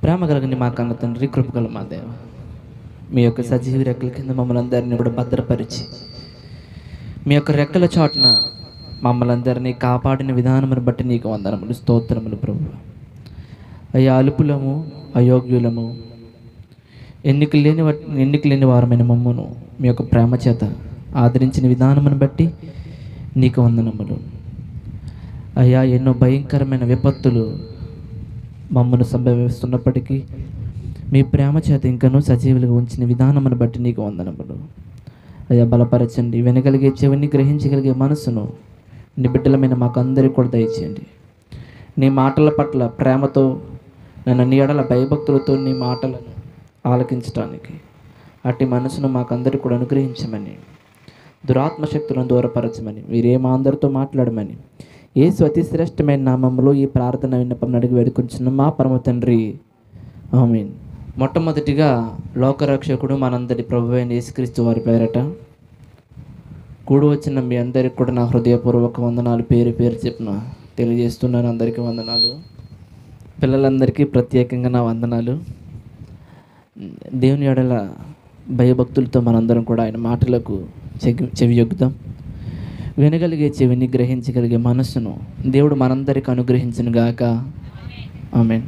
ప్రేమ కలిగిన మా కన్న తండ్రి కృపగల మా దేవ మీ యొక్క సజీవి రెక్కల కింద మమ్మల్ని అందరినీ కూడా భద్రపరిచి మీ యొక్క రెక్కల చాటున మమ్మల్ని అందరినీ కాపాడిన విధానమును బట్టి నీకు వందనములు స్తోత్రములు ప్రభు అయ్యా అలుపులము అయోగ్యులము ఎన్నిక లేని వా- ఎన్నిక లేని వారమైన మమ్మను మీ యొక్క ప్రేమ చేత ఆదరించిన విధానమును బట్టి నీకు వందనములు అయ్యా ఎన్నో భయంకరమైన విపత్తులు మమ్మను సంభవిస్తున్నప్పటికీ మీ ప్రేమ చేత ఇంకనూ సజీవులుగా ఉంచిన విధానమును బట్టి నీకు వందనములు అయ్యా బలపరచండి వినగలిగే చెవిని గ్రహించగలిగే మనసును నీ బిడ్డలమైన మాకు అందరికీ కూడా దయచేయండి నీ మాటల పట్ల ప్రేమతో నన్ను నీ ఎడల భయభక్తులతో నీ మాటలను ఆలకించటానికి అట్టి మనసును మాకందరికీ కూడా అనుగ్రహించమని దురాత్మ శక్తులను దూరపరచమని మీరే మా అందరితో మాట్లాడమని యేసు అతి శ్రేష్టమైన నామంలో ఈ ప్రార్థన విన్నపం అడిగి వేడుకొంచున్న మా పరమ తండ్రి ఆమీన్ మొట్టమొదటిగా లోకరక్షకుడు మనందరి ప్రభు అయిన యేసుక్రీస్తు వారి పేరట కూడి వచ్చిన మీ అందరికి కూడా నా హృదయపూర్వక వందనాలు పేరు పేరు చెప్పిన తెలియజేస్తున్నాను అందరికీ వందనాలు పిల్లలందరికీ ప్రత్యేకంగా నా వందనాలు దేవుని ఎడల భయభక్తులతో మనందరం కూడా ఆయన మాటలకు చెవి చెవియొగ్గుదాం వినగలిగే చెవిని గ్రహించగలిగే మనస్సును దేవుడు మనందరికి అనుగ్రహించును గాక ఆమెన్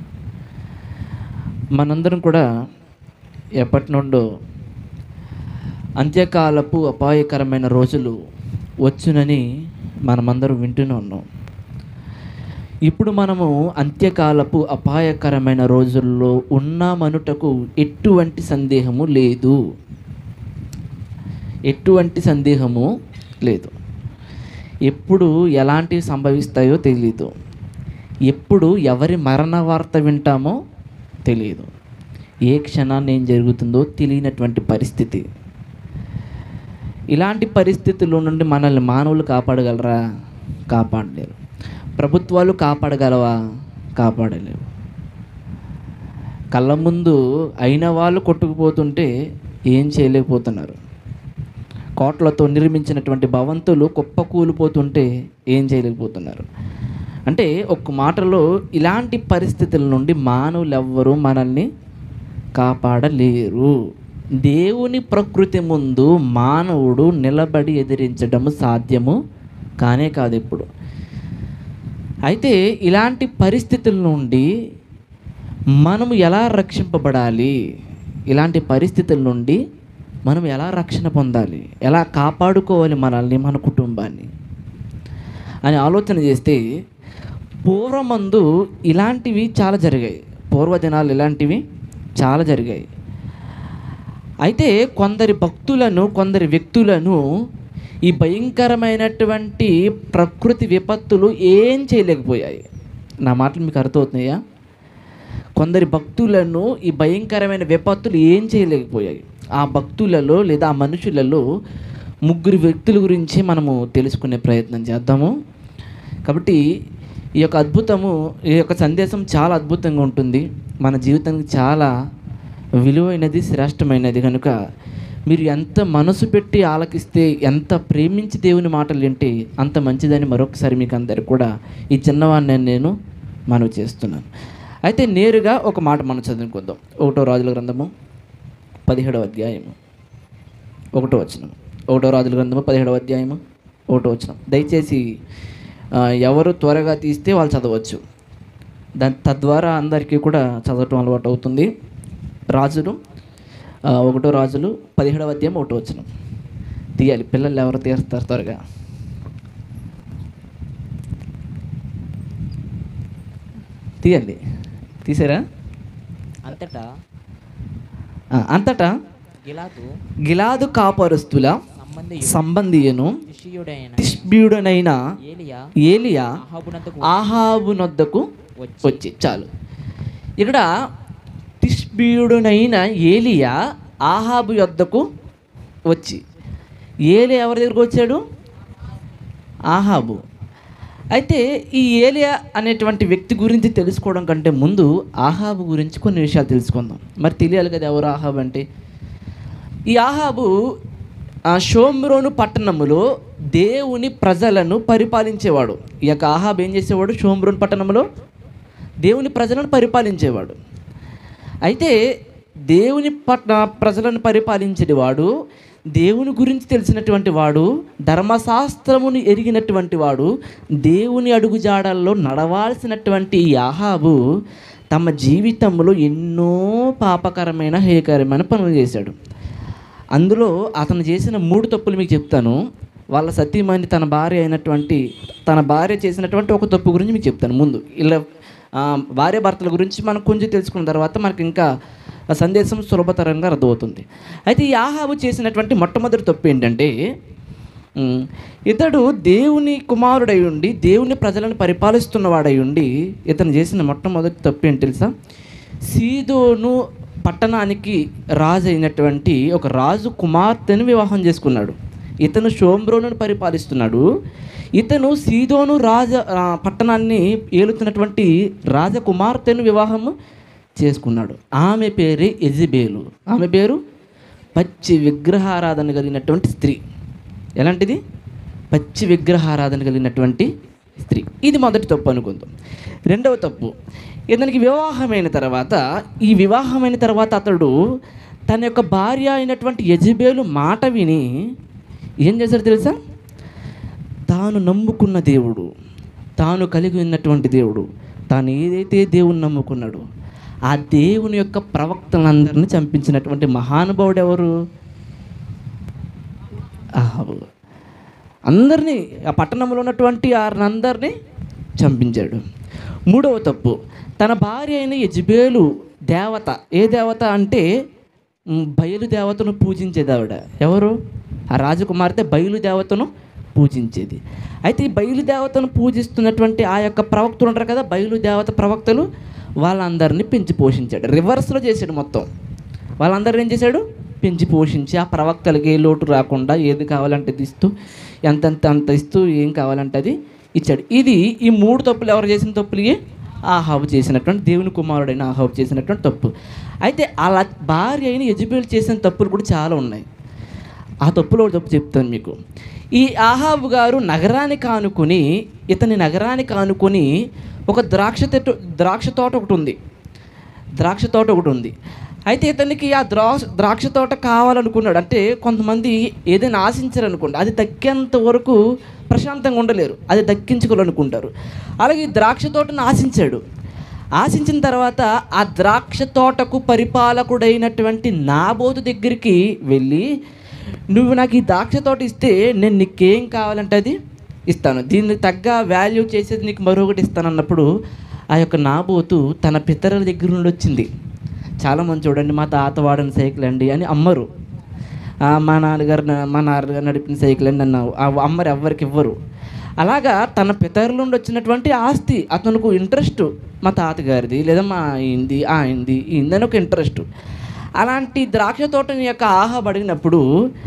మనందరం కూడా ఎప్పటి నుండో అంత్యకాలపు అపాయకరమైన రోజులు వచ్చునని మనమందరం వింటూనే ఉన్నాం ఇప్పుడు మనము అంత్యకాలపు అపాయకరమైన రోజుల్లో ఉన్నామనుటకు ఎటువంటి సందేహము లేదు ఎటువంటి సందేహము లేదు ఎప్పుడు ఎలాంటివి సంభవిస్తాయో తెలియదు ఎప్పుడు ఎవరి మరణ వార్త వింటామో తెలియదు ఏ క్షణాన్ని ఏం జరుగుతుందో తెలియనటువంటి పరిస్థితి ఇలాంటి పరిస్థితుల నుండి మనల్ని మానవులు కాపాడగలరా కాపాడలేరు ప్రభుత్వాలు కాపాడగలవా కాపాడలేవు కళ్ళ ముందు అయిన వాళ్ళు కొట్టుకుపోతుంటే ఏం చేయలేకపోతున్నారు కోట్లతో నిర్మించినటువంటి భవంతులు కుప్ప కూలిపోతుంటే ఏం చేయలేకపోతున్నారు అంటే ఒక మాటలో ఇలాంటి పరిస్థితుల నుండి మానవులు ఎవ్వరూ మనల్ని కాపాడలేరు దేవుని ప్రకృతి ముందు మానవుడు నిలబడి ఎదిరించడం సాధ్యము కానే కాదు ఇప్పుడు అయితే ఇలాంటి పరిస్థితుల నుండి మనము ఎలా రక్షింపబడాలి ఇలాంటి పరిస్థితుల నుండి మనం ఎలా రక్షణ పొందాలి ఎలా కాపాడుకోవాలి మనల్ని మన కుటుంబాన్ని అని ఆలోచన చేస్తే పూర్వమందు ఇలాంటివి చాలా జరిగాయి పూర్వదినాలు ఇలాంటివి చాలా జరిగాయి అయితే కొందరి భక్తులను కొందరి వ్యక్తులను ఈ భయంకరమైనటువంటి ప్రకృతి విపత్తులు ఏం చేయలేకపోయాయి నా మాటలు మీకు అర్థమవుతున్నాయా కొందరి భక్తులను ఈ భయంకరమైన విపత్తులు ఏం చేయలేకపోయాయి ఆ భక్తులలో లేదా ఆ మనుషులలో ముగ్గురు వ్యక్తుల గురించి మనము తెలుసుకునే ప్రయత్నం చేద్దాము కాబట్టి ఈ యొక్క అద్భుతము ఈ యొక్క సందేశం చాలా అద్భుతంగా ఉంటుంది మన జీవితానికి చాలా విలువైనది శ్రేష్టమైనది కనుక మీరు ఎంత మనసు పెట్టి ఆలకిస్తే ఎంత ప్రేమించి దేవుని మాటలు వింటే అంత మంచిదని మరొకసారి మీకు అందరికి కూడా ఈ చిన్నవాడిని నేను మనవి చేస్తున్నాను అయితే నేరుగా ఒక మాట మనం చదువుకుందాం ఒకటో రాజుల గ్రంథము పదిహేడవ అధ్యాయము ఒకటో వచనం ఒకటో రాజుల గ్రంథము పదిహేడవ అధ్యాయము ఒకటో వచనం దయచేసి ఆ, ఎవరు త్వరగా తీస్తే వాళ్ళు చదవచ్చు దాని తద్వారా అందరికీ కూడా చదవటం అలవాటు అవుతుంది రాజులు ఆ, ఒకటో రాజులు పదిహేడవ అధ్యాయం ఒకటో వచనం తీయాలి పిల్లలు ఎవరు తీస్తారు త్వరగా తీయండి తీసారా అంతటా ఆ, అంతటా గిలాదు గిలాదు కాపరుస్తుల సంబంధి సంబంధియను శిష్యుడైన తిష్బీయుడనైన ఏలియా ఏలియా అహాబునంతకు ఆహాబునొద్దకు వచ్చి వచ్చి చాలు ఇక్కడ తిష్బీయుడునైన ఏలియా ఆహాబు యొద్దకు వచ్చి ఏలి ఎవరి దగ్గరకు వచ్చాడు ఆహాబు అయితే ఈ ఏలియా అనేటువంటి వ్యక్తి గురించి తెలుసుకోవడం కంటే ముందు ఆహాబు గురించి కొన్ని విషయాలు తెలుసుకుందాం మరి తెలియాలి కదా ఎవరు ఆహాబు అంటే ఈ ఆహాబు ఆ షోమ్రోను పట్టణములో దేవుని ప్రజలను పరిపాలించేవాడు ఈ యొక్క ఆహాబు ఏం చేసేవాడు షోమ్రోను పట్టణంలో దేవుని ప్రజలను పరిపాలించేవాడు అయితే దేవుని పట్ల ప్రజలను పరిపాలించేటి వాడు దేవుని గురించి తెలిసినటువంటి వాడు ధర్మశాస్త్రమును ఎరిగినటువంటి వాడు దేవుని అడుగుజాడల్లో నడవాల్సినటువంటి ఈ ఆహాబు తమ జీవితంలో ఎన్నో పాపకరమైన హేయకరమైన పనులు చేశాడు అందులో అతను చేసిన మూడు తప్పులు మీకు చెప్తాను వాళ్ళ సతీమణి తన భార్య అయినటువంటి తన భార్య చేసినటువంటి ఒక తప్పు గురించి మీకు చెప్తాను ముందు ఇలా ఆ, భార్య భర్తల గురించి మనం కొంచెం తెలుసుకున్న తర్వాత మనకి ఇంకా ఆ సందేశం సులభతరంగా అర్థమవుతుంది అయితే ఈ ఆహాబు చేసినటువంటి మొట్టమొదటి తప్పు ఏంటంటే ఉమ్, ఇతడు దేవుని కుమారుడై ఉండి దేవుని ప్రజలను పరిపాలిస్తున్నవాడై ఉండి ఇతను చేసిన మొట్టమొదటి తప్పు ఏంటి తెలుసా సీదోను పట్టణానికి రాజు అయినటువంటి ఒక రాజు కుమార్తెను వివాహం చేసుకున్నాడు ఇతను షోమ్రోను పరిపాలిస్తున్నాడు ఇతను సీదోను రాజ ఆ, పట్టణాన్ని ఏలుతున్నటువంటి రాజకుమార్తెను వివాహము చేసుకున్నాడు ఆమె పేరే ఎజిబేలు ఆమె పేరు పచ్చి విగ్రహారాధన కలిగినటువంటి స్త్రీ ఎలాంటిది పచ్చి విగ్రహారాధన కలిగినటువంటి స్త్రీ ఇది మొదటి తప్పు అనుకుందాం రెండవ తప్పు ఇతనికి వివాహమైన తర్వాత ఈ వివాహమైన తర్వాత అతడు తన యొక్క భార్య అయినటువంటి యజబేలు మాట విని ఏం చేశాడు తెలుసా తాను నమ్ముకున్న దేవుడు తాను కలిగి ఉన్నటువంటి దేవుడు తాను ఏదైతే దేవుని నమ్ముకున్నాడో ఆ దేవుని యొక్క ప్రవక్తలందరినీ చంపించినటువంటి మహానుభావుడు ఎవరు ఆహాబు అందరినీ ఆ పట్టణంలో ఉన్నటువంటి వారిని చంపించాడు మూడవ తప్పు తన భార్య అయిన యజ్బేలు దేవత ఏ దేవత అంటే మ్, బయలు దేవతను పూజించేది ఆవిడ ఎవరు ఆ రాజకుమార్తె బయలు దేవతను పూజించేది అయితే ఈ బయలు దేవతను పూజిస్తున్నటువంటి ఆ యొక్క ప్రవక్తలు ఉంటారు కదా బయలు దేవత ప్రవక్తలు వాళ్ళందరినీ పెంచి పోషించాడు రివర్స్లో చేశాడు మొత్తం వాళ్ళందరూ ఏం చేశాడు పెంచి పోషించి ఆ ప్రవక్తలకి ఏ లోటు రాకుండా ఏది కావాలంటే అది ఇస్తూ ఎంతంత అంత ఇస్తూ ఏం కావాలంటే అది ఇచ్చాడు ఇది ఈ మూడు తప్పులు ఎవరు చేసిన తప్పులు ఇవి? ఆహాబు చేసినటువంటి దేవుని కుమారుడైన ఆహాబు చేసినటువంటి తప్పు అయితే అలా భార్య అయిన యజబేలు చేసిన తప్పులు కూడా చాలా ఉన్నాయి ఆ తప్పులో ఒక తప్పు చెప్తాను మీకు ఈ ఆహాబు గారు నగరానికి ఆనుకొని ఇతని నగరానికి ఆనుకొని ఒక ద్రాక్ష చెట్టు ద్రాక్ష తోట ఒకటి ఉంది ద్రాక్ష తోట ఒకటి ఉంది అయితే ఇతనికి ఆ ద్రాక్ష ద్రాక్ష తోట కావాలనుకున్నాడు అంటే కొంతమంది ఏదైనా ఆశించారు అనుకోండి అది దక్కేంత వరకు ప్రశాంతంగా ఉండలేరు అది దక్కించుకోవాలనుకుంటారు అలాగే ఈ ద్రాక్ష తోటను ఆశించాడు ఆశించిన తర్వాత ఆ ద్రాక్ష తోటకు పరిపాలకుడైనటువంటి నాబోతు దగ్గరికి వెళ్ళి నువ్వు నాకు ఈ ద్రాక్ష తోట ఇస్తే నేను నీకేం కావాలంటే అది ఇస్తాను దీన్ని తగ్గ వాల్యూ చేసేది నీకు మరొకటి ఇస్తాను అన్నప్పుడు ఆ యొక్క నాబోతు తన పితరుల దగ్గర నుండి వచ్చింది చాలామంది చూడండి మా తాత వాడిన సైకిల్ అండి అని అమ్మరు ఆ, మా నాన్నగారు న- మా నాన్నగారు నడిపిన సైకిల్ అండి అన్నావు ఆ అమ్మరు ఎవ్వరికి ఇవ్వరు అలాగా తన పితరుల నుండి వచ్చినటువంటి ఆస్తి అతనికి ఇంట్రెస్ట్ మా తాతగారిది లేదా మా ఇంది ఆయనది ఇందని ఒక ఇంట్రెస్ట్ అలాంటి ద్రాక్ష తోటని యొక్క ఆహాబ్ అడిగినప్పుడు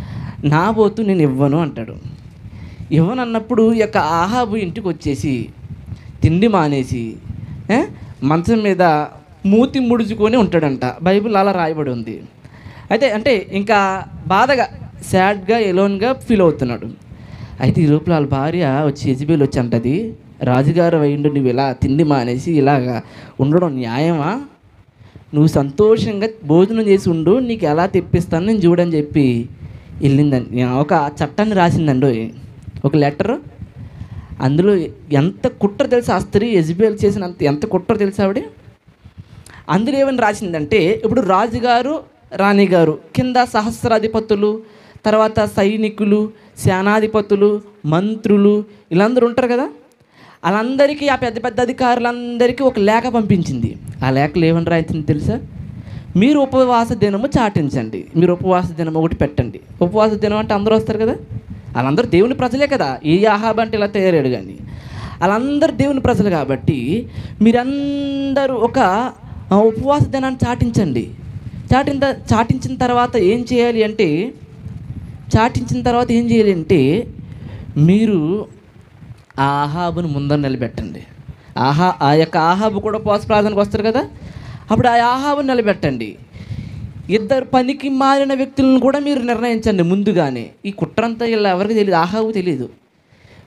నా పోతు నేను ఇవ్వను అంటాడు ఇవ్వను అన్నప్పుడు ఈ యొక్క ఆహాబు ఇంటికి వచ్చేసి తిండి మానేసి ఏ, మంచం మీద మూతి ముడుచుకొని ఉంటాడంట బైబిల్ అలా రాయబడి ఉంది అయితే అంటే ఇంకా బాధగా సాడ్గా ఎలోన్గా ఫీల్ అవుతున్నాడు అయితే ఈ లోపల వాళ్ళ భార్య వచ్చి యజ్బేల్ వచ్చి అంటది రాజుగారు అయ్యిండు నువ్వు ఇలా తిండి మానేసి ఇలాగా ఉండడం న్యాయమా నువ్వు సంతోషంగా భోజనం చేసి ఉండు నీకు ఎలా తెప్పిస్తాను నేను చూడని చెప్పి వెళ్ళిందండి ఒక చట్టాన్ని రాసిందండి ఒక లెటర్ అందులో ఎంత కుట్ర తెలుసు ఆ స్త్రీ ఎజ్బేల్ చేసినంత ఎంత కుట్ర తెలుసు ఆవిడ అందులో ఏమని రాసిందంటే ఇప్పుడు రాజుగారు రాణిగారు కింద సహస్రాధిపతులు తర్వాత సైనికులు సేనాధిపతులు మంత్రులు వీళ్ళందరూ ఉంటారు కదా వాళ్ళందరికీ ఆ పెద్ద పెద్ద అధికారులందరికీ ఒక లేఖ పంపించింది ఆ లేఖలు ఏమని రాయించింది తెలుసా మీరు ఉపవాస దినము చాటించండి మీరు ఉపవాస దినం ఒకటి పెట్టండి ఉపవాస దినం అంటే అందరూ వస్తారు కదా వాళ్ళందరూ దేవుని ప్రజలే కదా ఏ ఆహాబ్ అంటే ఇలా తయారాడు కానీ వాళ్ళందరూ దేవుని ప్రజలు కాబట్టి మీరందరూ ఒక ఆ, ఉపవాస దినాన్ని చాటించండి చాటిన త- చాటించిన తర్వాత ఏం చేయాలి అంటే చాటించిన తర్వాత ఏం చేయాలి అంటే మీరు ఆ ఆహాబును ముందర నిలబెట్టండి ఆహా ఆ యొక్క ఆహాబు కూడా ఉపవాస ప్రార్థనకు వస్తారు కదా అప్పుడు ఆ ఆహాబుని నిలబెట్టండి ఇద్దరు పనికి మారిన వ్యక్తులను కూడా మీరు నిర్ణయించండి ముందుగానే ఈ కుట్రంతా ఇలా ఎవరికి తెలియదు ఆహాబు తెలియదు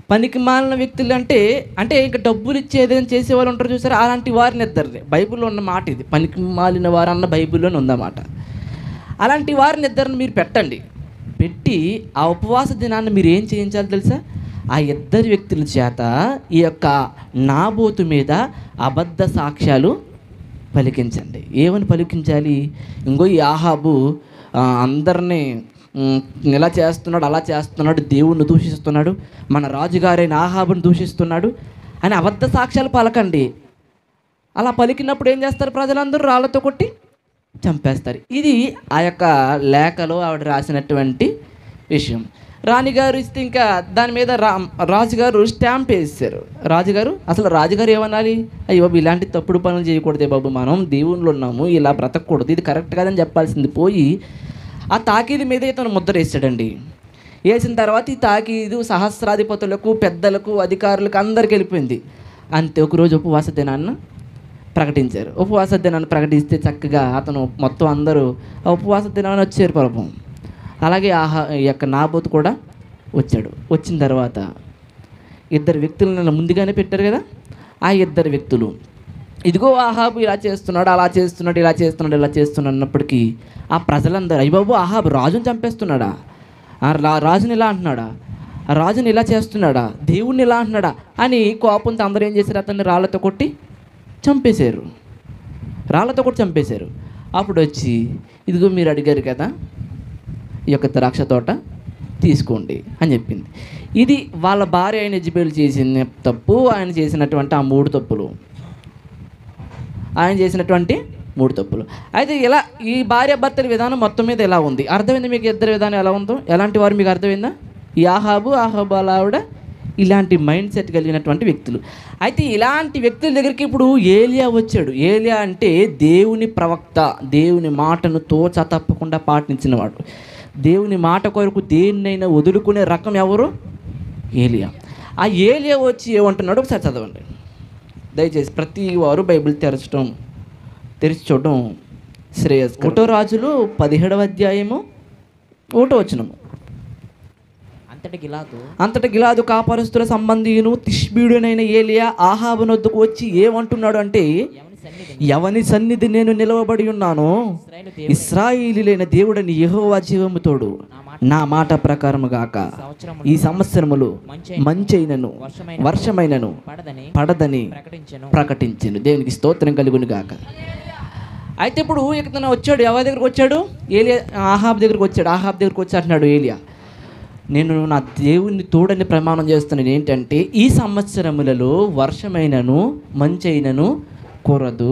పనికి మాలిన వ్యక్తులు అంటే అంటే ఇంకా డబ్బులు ఇచ్చేదని చేసేవాళ్ళు ఉంటారు చూసారా అలాంటి వారిని ఇద్దరిని బైబిల్లో ఉన్న మాట ఇది పనికి మాలిన వారు అన్న బైబిల్లోనే ఉందన్నమాట అలాంటి వారిని ఇద్దరిని మీరు పెట్టండి పెట్టి ఆ ఉపవాస దినాన్ని మీరు ఏం చేయించాలి తెలుసా ఆ ఇద్దరు వ్యక్తుల చేత ఈ యొక్క నాబోతు మీద అబద్ధ సాక్ష్యాలు పలికించండి ఏమని పలికించాలి ఇంకో ఈ ఆహాబు ఆ, అందరినీ ఉమ్, ఇలా చేస్తున్నాడు అలా చేస్తున్నాడు దేవుణ్ణి దూషిస్తున్నాడు మన రాజుగారైన ఆహాబుని దూషిస్తున్నాడు అని అబద్ధ సాక్ష్యాలు పలకండి అలా పలికినప్పుడు ఏం చేస్తారు ప్రజలందరూ రాళ్ళతో కొట్టి చంపేస్తారు ఇది ఆ యొక్క లేఖలో ఆవిడ రాసినటువంటి విషయం రాణిగారు ఇస్తే ఇంకా దాని మీద రా రాజుగారు స్టాంప్ వేసారు రాజుగారు అసలు రాజుగారు ఏమనాలి అయ్యో బాబు ఇలాంటి తప్పుడు పనులు చేయకూడదే బాబు మనం దేవుళ్ళు ఉన్నాము ఇలా బ్రతకూడదు ఇది కరెక్ట్ కాదని చెప్పాల్సింది పోయి ఆ తాకీదు మీద ఇతను ముద్ర వేసాడండి వేసిన తర్వాత ఈ తాకీదు సహస్రాధిపతులకు పెద్దలకు అధికారులకు అందరికి వెళ్ళిపోయింది అంతే ఒకరోజు ఉపవాస దినాన్న ప్రకటించారు ఉపవాస దినాన్ని ప్రకటిస్తే చక్కగా అతను మొత్తం అందరూ ఆ ఉపవాస దినాన్ని వచ్చారు పాపం అలాగే ఆహా ఈ యొక్క నాబోతు కూడా వచ్చాడు వచ్చిన తర్వాత ఇద్దరు వ్యక్తులను ముందుగానే పెట్టారు కదా ఆ ఇద్దరు వ్యక్తులు ఇదిగో ఆహాబు ఇలా చేస్తున్నాడు అలా చేస్తున్నాడు ఇలా చేస్తున్నాడు ఇలా చేస్తున్నాడు అన్నప్పటికీ ఆ ప్రజలందరూ అయ్య బాబు ఆహాబు రాజుని చంపేస్తున్నాడా ఆ రా- రాజుని ఇలా అంటున్నాడా ఆ రాజుని ఇలా చేస్తున్నాడా దేవుణ్ణి ఇలా అంటున్నాడా అని కోపంతో అందరూ ఏం చేశారు అతన్ని రాళ్ళతో కొట్టి చంపేశారు రాళ్ళతో కూడా చంపేశారు అప్పుడు వచ్చి ఇదిగో మీరు అడిగారు కదా ఈ యొక్క ద్రాక్ష తోట తీసుకోండి అని చెప్పింది ఇది వాళ్ళ భార్య ఆయన ఎజిబేల్ చేసిన తప్పు ఆయన చేసినటువంటి ఆ మూడు తప్పులు ఆయన చేసినటువంటి మూడు తప్పులు అయితే ఇలా ఈ భార్య భర్తల విధానం మొత్తం మీద ఎలా ఉంది అర్థమైంది మీకు ఇద్దరు విధానం ఎలా ఉందో ఎలాంటి వారు మీకు అర్థమైందా ఈ ఆహాబు ఆహాబు అలా ఆవిడ ఇలాంటి మైండ్ సెట్ కలిగినటువంటి వ్యక్తులు అయితే ఇలాంటి వ్యక్తుల దగ్గరికి ఇప్పుడు ఏలియా వచ్చాడు ఏలియా అంటే దేవుని ప్రవక్త దేవుని మాటను తోచ తప్పకుండా పాటించినవాడు దేవుని మాట కొరకు దేన్నైనా వదులుకునే రకం ఎవరు ఏలియా ఆ ఏలియా వచ్చి ఏమంటున్నాడు ఒకసారి చదవండి దయచేసి ప్రతి వారు బైబిల్ తెరచడం తెరిచి చూడడం శ్రేయస్ ఒకటో రాజులు పదిహేడవ అధ్యాయము ఒకటో వచనము అంతటి గిలాదు అంతట గిలాదు కాపరస్తుల సంబంధీయును తిష్బీడునైన ఏలియా ఆహాబునొద్దుకు వచ్చి ఏమంటున్నాడు అంటే ఎవని సన్నిధిని ఎవని సన్నిధి నేను నిలవబడి ఉన్నానో ఇశ్రాయేలు దేవుడు ఇస్రాయిలీలైన దేవుడని యెహోవా జీవముతోడు నా మాట నా మాట ప్రకారము గాక సంవత్సరం ఈ సంవత్సరములు మంచి మంచైనను వర్షమైన వర్షమైనను పడదని పడదని ప్రకటించను ప్రకటించింది దేవునికి స్తోత్రం కలుగును గాక అయితే ఇప్పుడు ఇతను వచ్చాడు ఎవరి దగ్గరికి వచ్చాడు ఏలియా ఆహాబ్ దగ్గరికి వచ్చాడు ఆహాబ్ దగ్గరికి వచ్చి అంటున్నాడు ఏలియా నేను నా దేవుని తోడని ప్రమాణం చేస్తున్నాను ఏంటంటే ఈ సంవత్సరములలో వర్షమైనను మంచైనను కురదు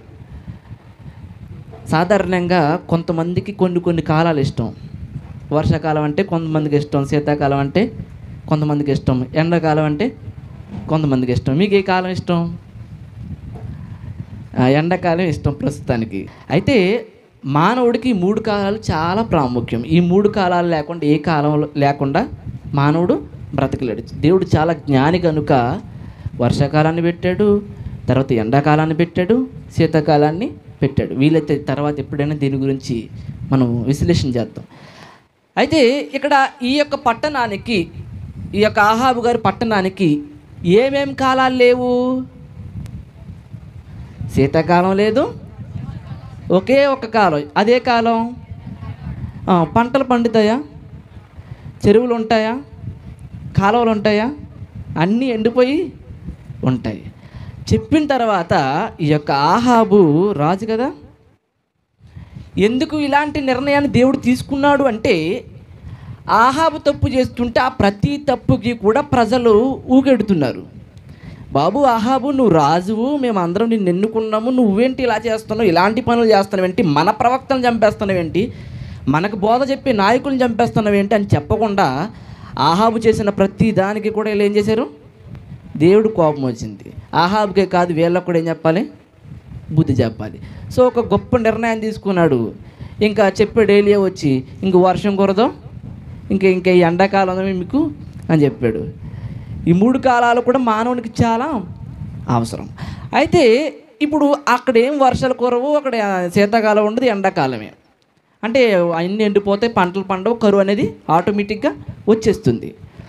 సాధారణంగా కొంతమందికి కొన్ని కొన్ని కాలాలు ఇష్టం వర్షాకాలం అంటే కొంతమందికి ఇష్టం శీతాకాలం అంటే కొంతమందికి ఇష్టం ఎండాకాలం అంటే కొంతమందికి ఇష్టం మీకు ఏ కాలం ఇష్టం ఆ, ఎండాకాలం ఇష్టం ప్రస్తుతానికి అయితే మానవుడికి ఈ మూడు కాలాలు చాలా ప్రాముఖ్యం ఈ మూడు కాలాలు లేకుండా ఏ కాలం లేకుండా మానవుడు బ్రతకలేడు దేవుడు చాలా జ్ఞాని కనుక వర్షాకాలాన్ని పెట్టాడు తర్వాత ఎండాకాలాన్ని పెట్టాడు శీతాకాలాన్ని పెట్టాడు వీలైతే తర్వాత ఎప్పుడైనా దీని గురించి మనం విశ్లేషణ చేద్దాం అయితే ఇక్కడ ఈ యొక్క పట్టణానికి ఈ యొక్క ఆహాబు గారి పట్టణానికి ఏమేం కాలాలు లేవు శీతాకాలం లేదు ఒకే ఒక కాలం అదే కాలం ఆ, పంటలు పండుతాయా చెరువులు ఉంటాయా కాలువలు ఉంటాయా అన్నీ ఎండిపోయి ఉంటాయి చెప్పిన తర్వాత ఈ యొక్క ఆహాబు రాజు కదా ఎందుకు ఇలాంటి నిర్ణయాన్ని దేవుడు తీసుకున్నాడు అంటే ఆహాబు తప్పు చేస్తుంటే ఆ ప్రతి తప్పుకి కూడా ప్రజలు ఊగెడుతున్నారు బాబు ఆహాబు నువ్వు రాజువు మేము అందరం నిన్ను ఎన్నుకున్నాము నువ్వేంటి ఇలా చేస్తున్నావు ఇలాంటి పనులు చేస్తున్నావేంటి మన ప్రవక్తను చంపేస్తున్నావేంటి మనకు బోధ చెప్పి నాయకులను చంపేస్తున్నావేంటి అని చెప్పకుండా ఆహాబు చేసిన ప్రతి దానికి కూడా వీళ్ళు ఏం చేశారు దేవుడు కోపం వచ్చింది ఆహాబుకే కాదు వీళ్ళకు కూడా ఏం చెప్పాలి బుద్ధి చెప్పాలి సో ఒక గొప్ప నిర్ణయం తీసుకున్నాడు ఇంకా చెప్పాడు ఏలియా వచ్చి ఇంక వర్షం కురదో ఇంకా ఇంకా ఈ ఎండాకాలం మీకు అని చెప్పాడు ఈ మూడు కాలాలు కూడా మానవునికి చాలా అవసరం అయితే ఇప్పుడు అక్కడ ఏం వర్షాలు కురవు అక్కడ శీతాకాలం ఉండదు ఎండాకాలమే అంటే అన్ని ఎండిపోతాయి పంటలు పండవు కరువు అనేది ఆటోమేటిక్గా వచ్చేస్తుంది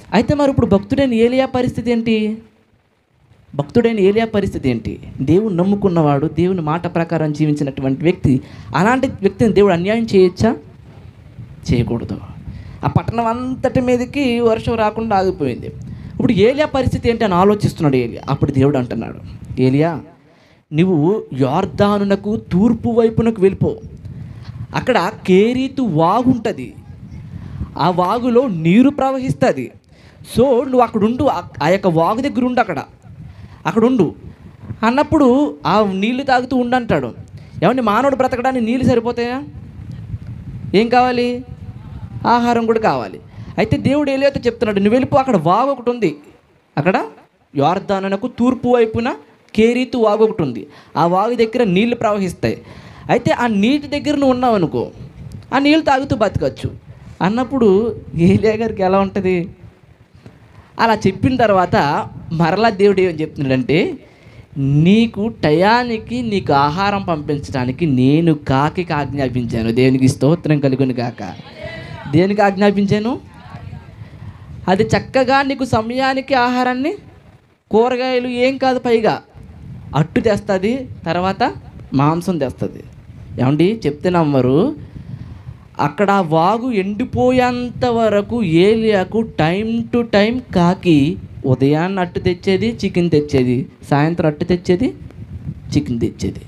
అయితే మరి ఇప్పుడు భక్తుడైన ఏలియా పరిస్థితి ఏంటి భక్తుడైన ఏలియా పరిస్థితి ఏంటి దేవుని నమ్ముకున్నవాడు దేవుని మాట ప్రకారం జీవించినటువంటి వ్యక్తి అలాంటి వ్యక్తిని దేవుడు అన్యాయం చేయొచ్చా చేయకూడదు ఆ పట్టణం అంతటి మీదకి వర్షం రాకుండా ఆగిపోయింది ఇప్పుడు ఏలియా పరిస్థితి ఏంటి అని ఆలోచిస్తున్నాడు ఏలియా అప్పుడు దేవుడు అంటున్నాడు ఏలియా నువ్వు యార్దానునకు తూర్పు వైపునకు వెళ్ళిపో అక్కడ కేరీతు వాగు ఉంటుంది ఆ వాగులో నీరు ప్రవహిస్తుంది సో నువ్వు అక్కడ ఉండు ఆ- ఆ యొక్క వాగు దగ్గర ఉండు అక్కడ అక్కడ ఉండు అన్నప్పుడు ఆ నీళ్లు తాగుతూ ఉండంటాడు ఏమండి మానవుడు బ్రతకడానికి నీళ్ళు సరిపోతాయా ఏం కావాలి ఆహారం కూడా కావాలి అయితే దేవుడు ఏలైతే చెప్తున్నాడు నువ్వు వెళ్ళిపో అక్కడ వాగు ఒకటి ఉంది అక్కడ యోర్దానకు తూర్పు వైపున కేరీతు వాగు ఒకటి ఉంది ఆ వాగు దగ్గర నీళ్లు ప్రవహిస్తాయి అయితే ఆ నీటి దగ్గర నువ్వు ఉన్నావు అనుకో ఆ నీళ్ళు తాగుతూ బతకచ్చు అన్నప్పుడు ఏలియా గారికి ఎలా ఉంటుంది అలా చెప్పిన తర్వాత మరలా దేవుడు ఏం చెప్తున్నాడంటే నీకు టయానికి నీకు ఆహారం పంపించడానికి నేను కాకి ఆజ్ఞాపించాను దేవునికి స్తోత్రం కలుగును కాక దేనికి ఆజ్ఞాపించాను అది చక్కగా నీకు సమయానికి ఆహారాన్ని కూరగాయలు ఏం కాదు పైగా అట్టు తెస్తుంది తర్వాత మాంసం తెస్తుంది ఏమండి చెప్తే నమ్మరు అక్కడ ఆ వాగు ఎండిపోయేంత వరకు ఏలియాకు టైం టు టైం కాకి ఉదయాన్నే అట్టు తెచ్చేది చికెన్ తెచ్చేది సాయంత్రం అట్టు తెచ్చేది చికెన్ తెచ్చేది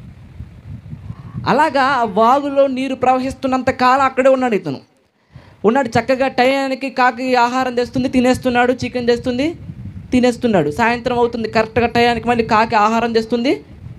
అలాగా ఆ వాగులో నీరు ప్రవహిస్తున్నంత కాలం అక్కడే ఉన్నాడు ఇతను ఉన్నాడు చక్కగా టయానికి కాకి ఆహారం తెస్తుంది తినేస్తున్నాడు చికెన్ తెస్తుంది తినేస్తున్నాడు సాయంత్రం అవుతుంది కరెక్ట్గా టయానికి మళ్ళీ కాకి ఆహారం తెస్తుంది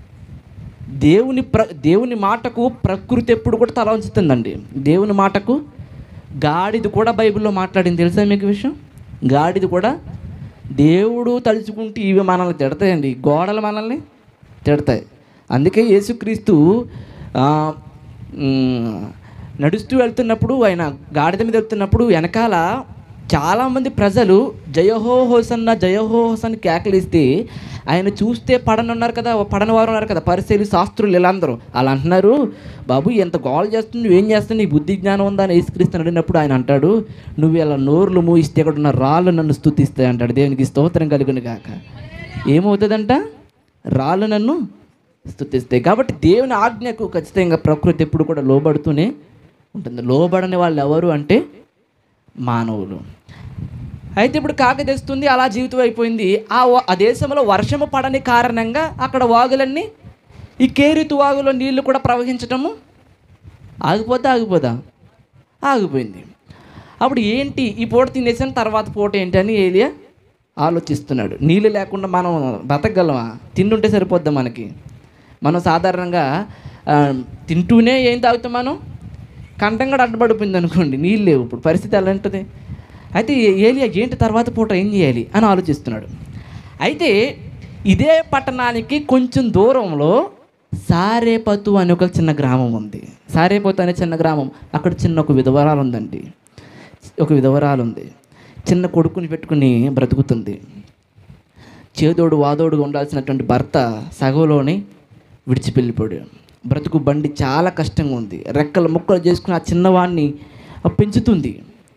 దేవుని ప్ర దేవుని మాటకు ప్రకృతి ఎప్పుడు కూడా తల ఉంచుతుందండి దేవుని మాటకు గాడిది కూడా బైబిల్లో మాట్లాడింది తెలుసా మీకు ఈ విషయం గాడిది కూడా దేవుడు తలుచుకుంటే ఇవి మనల్ని తిడతాయండి గోడలు మనల్ని తిడతాయి అందుకే యేసుక్రీస్తు ఆ, మ్, నడుస్తూ వెళ్తున్నప్పుడు ఆయన గాడిద మీద వెళ్తున్నప్పుడు వెనకాల చాలామంది ప్రజలు జయహో హోసన్న జయహో హోసన్ కేకలిస్తే ఆయన చూస్తే పడనున్నారు కదా పడని వారు ఉన్నారు కదా పరిశీలి శాస్త్రులు ఇలా అందరూ అలా అంటున్నారు బాబు ఎంత గోల్ చేస్తుంది నువ్వేం చేస్తుంది నీ బుద్ధి జ్ఞానం ఉందా అని యేసుక్రీస్తు అడిగినప్పుడు ఆయన అంటాడు నువ్వు ఇలా నోర్లు మూయిస్తే ఇక్కడ ఉన్న రాళ్ళు నన్ను స్తుతిస్తాయి అంటాడు దేవునికి స్తోత్రం కలుగును గాక ఏమవుతుందంట రాళ్ళు నన్ను స్తుతిస్తాయి కాబట్టి దేవుని ఆజ్ఞకు ఖచ్చితంగా ప్రకృతి ఎప్పుడు కూడా లోబడుతూనే ఉంటుంది లోబడని వాళ్ళు ఎవరు అంటే మానవులు అయితే ఇప్పుడు కాకి తెస్తుంది అలా జీవితం అయిపోయింది ఆ వ- ఆ దేశంలో వర్షము పడని కారణంగా అక్కడ వాగులన్నీ ఈ కేరితు వాగులో నీళ్లు కూడా ప్రవహించటము ఆగిపోతే ఆగిపోదా ఆగిపోయింది అప్పుడు ఏంటి ఈ పూట తినేసిన తర్వాత పూట ఏంటి అని ఏలియా ఆలోచిస్తున్నాడు నీళ్ళు లేకుండా మనం బతకగలమా తింటుంటే సరిపోద్దా మనకి మనం సాధారణంగా ఆ, తింటూనే ఏం తాగుతాం మనం కంఠం కూడా అడ్డుపడిపోయింది అనుకోండి నీళ్ళు లేవు ఇప్పుడు పరిస్థితి ఎలా ఉంటుంది అయితే ఏలియా ఏంటి తర్వాత పూట ఏం చేయాలి అని ఆలోచిస్తున్నాడు అయితే ఇదే పట్టణానికి కొంచెం దూరంలో సారేపతు అనే ఒక చిన్న గ్రామం ఉంది సారేపతు అనే చిన్న గ్రామం అక్కడ చిన్న ఒక విధవరాలు ఉందండి ఒక విధవరాలు ఉంది చిన్న కొడుకుని పెట్టుకుని బ్రతుకుతుంది చేదోడు వాదోడుగా ఉండాల్సినటువంటి భర్త సగంలోనే విడిచిపెళ్ళిపోయాడు బ్రతుకు బండి చాలా కష్టంగా ఉంది రెక్కలు ముక్కలు చేసుకుని ఆ చిన్నవాడిని పెంచుతుంది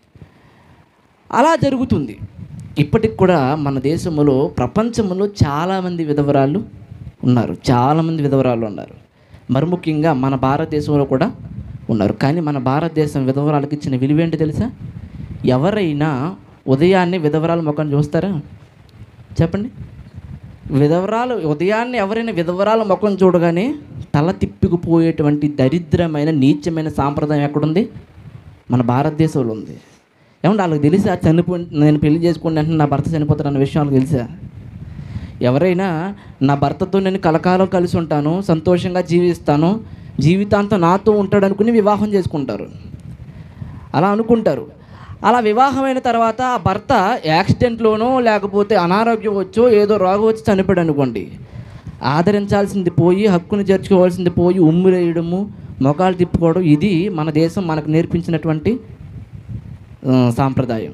అలా జరుగుతుంది ఇప్పటికి కూడా మన దేశంలో ప్రపంచంలో చాలామంది విధవరాలు ఉన్నారు చాలామంది విధవరాలు ఉన్నారు మరి ముఖ్యంగా మన భారతదేశంలో కూడా ఉన్నారు కానీ మన భారతదేశం విధవరాలకు ఇచ్చిన విలువ ఏంటి తెలుసా ఎవరైనా ఉదయాన్నే విధవరాల ముఖం చూస్తారా చెప్పండి విధవరాలు ఉదయాన్నే ఎవరైనా విధవరాల ముఖం చూడగానే తల తిప్పుకుపోయేటువంటి దరిద్రమైన నీచమైన సాంప్రదాయం ఎక్కడుంది మన భారతదేశంలో ఉంది ఏమంటే వాళ్ళకి తెలిసా చనిపో నేను పెళ్లి చేసుకుని అంటే నా భర్త చనిపోతాడు అన్న విషయం వాళ్ళకి తెలుసా ఎవరైనా నా భర్తతో నేను కలకాలం కలిసి ఉంటాను సంతోషంగా జీవిస్తాను జీవితాంతం నాతో ఉంటాడు అనుకుని వివాహం చేసుకుంటారు అలా అనుకుంటారు అలా వివాహమైన తర్వాత ఆ భర్త యాక్సిడెంట్లోనో లేకపోతే అనారోగ్యం వచ్చో ఏదో రోగం వచ్చి చనిపోయాడు అనుకోండి ఆదరించాల్సింది పోయి హక్కును చేర్చుకోవాల్సింది పోయి ఉమ్ములేయడము మొఖాలు తిప్పుకోవడం ఇది మన దేశం మనకు నేర్పించినటువంటి ఆ, సాంప్రదాయం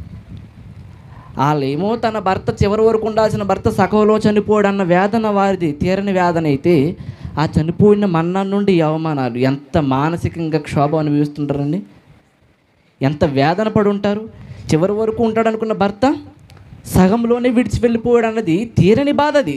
వాళ్ళేమో తన భర్త చివరి వరకు ఉండాల్సిన భర్త సగంలో చనిపోయాడు అన్న వేదన వారిది తీరని వేదన అయితే ఆ చనిపోయిన మన్నా నుండి ఈ అవమానాలు ఎంత మానసికంగా క్షోభ అనుభవిస్తుంటారండి ఎంత వేదన పడి ఉంటారు చివరి వరకు ఉంటాడు అనుకున్న భర్త సగంలోనే విడిచి వెళ్ళిపోయాడు అన్నది తీరని బాధ అది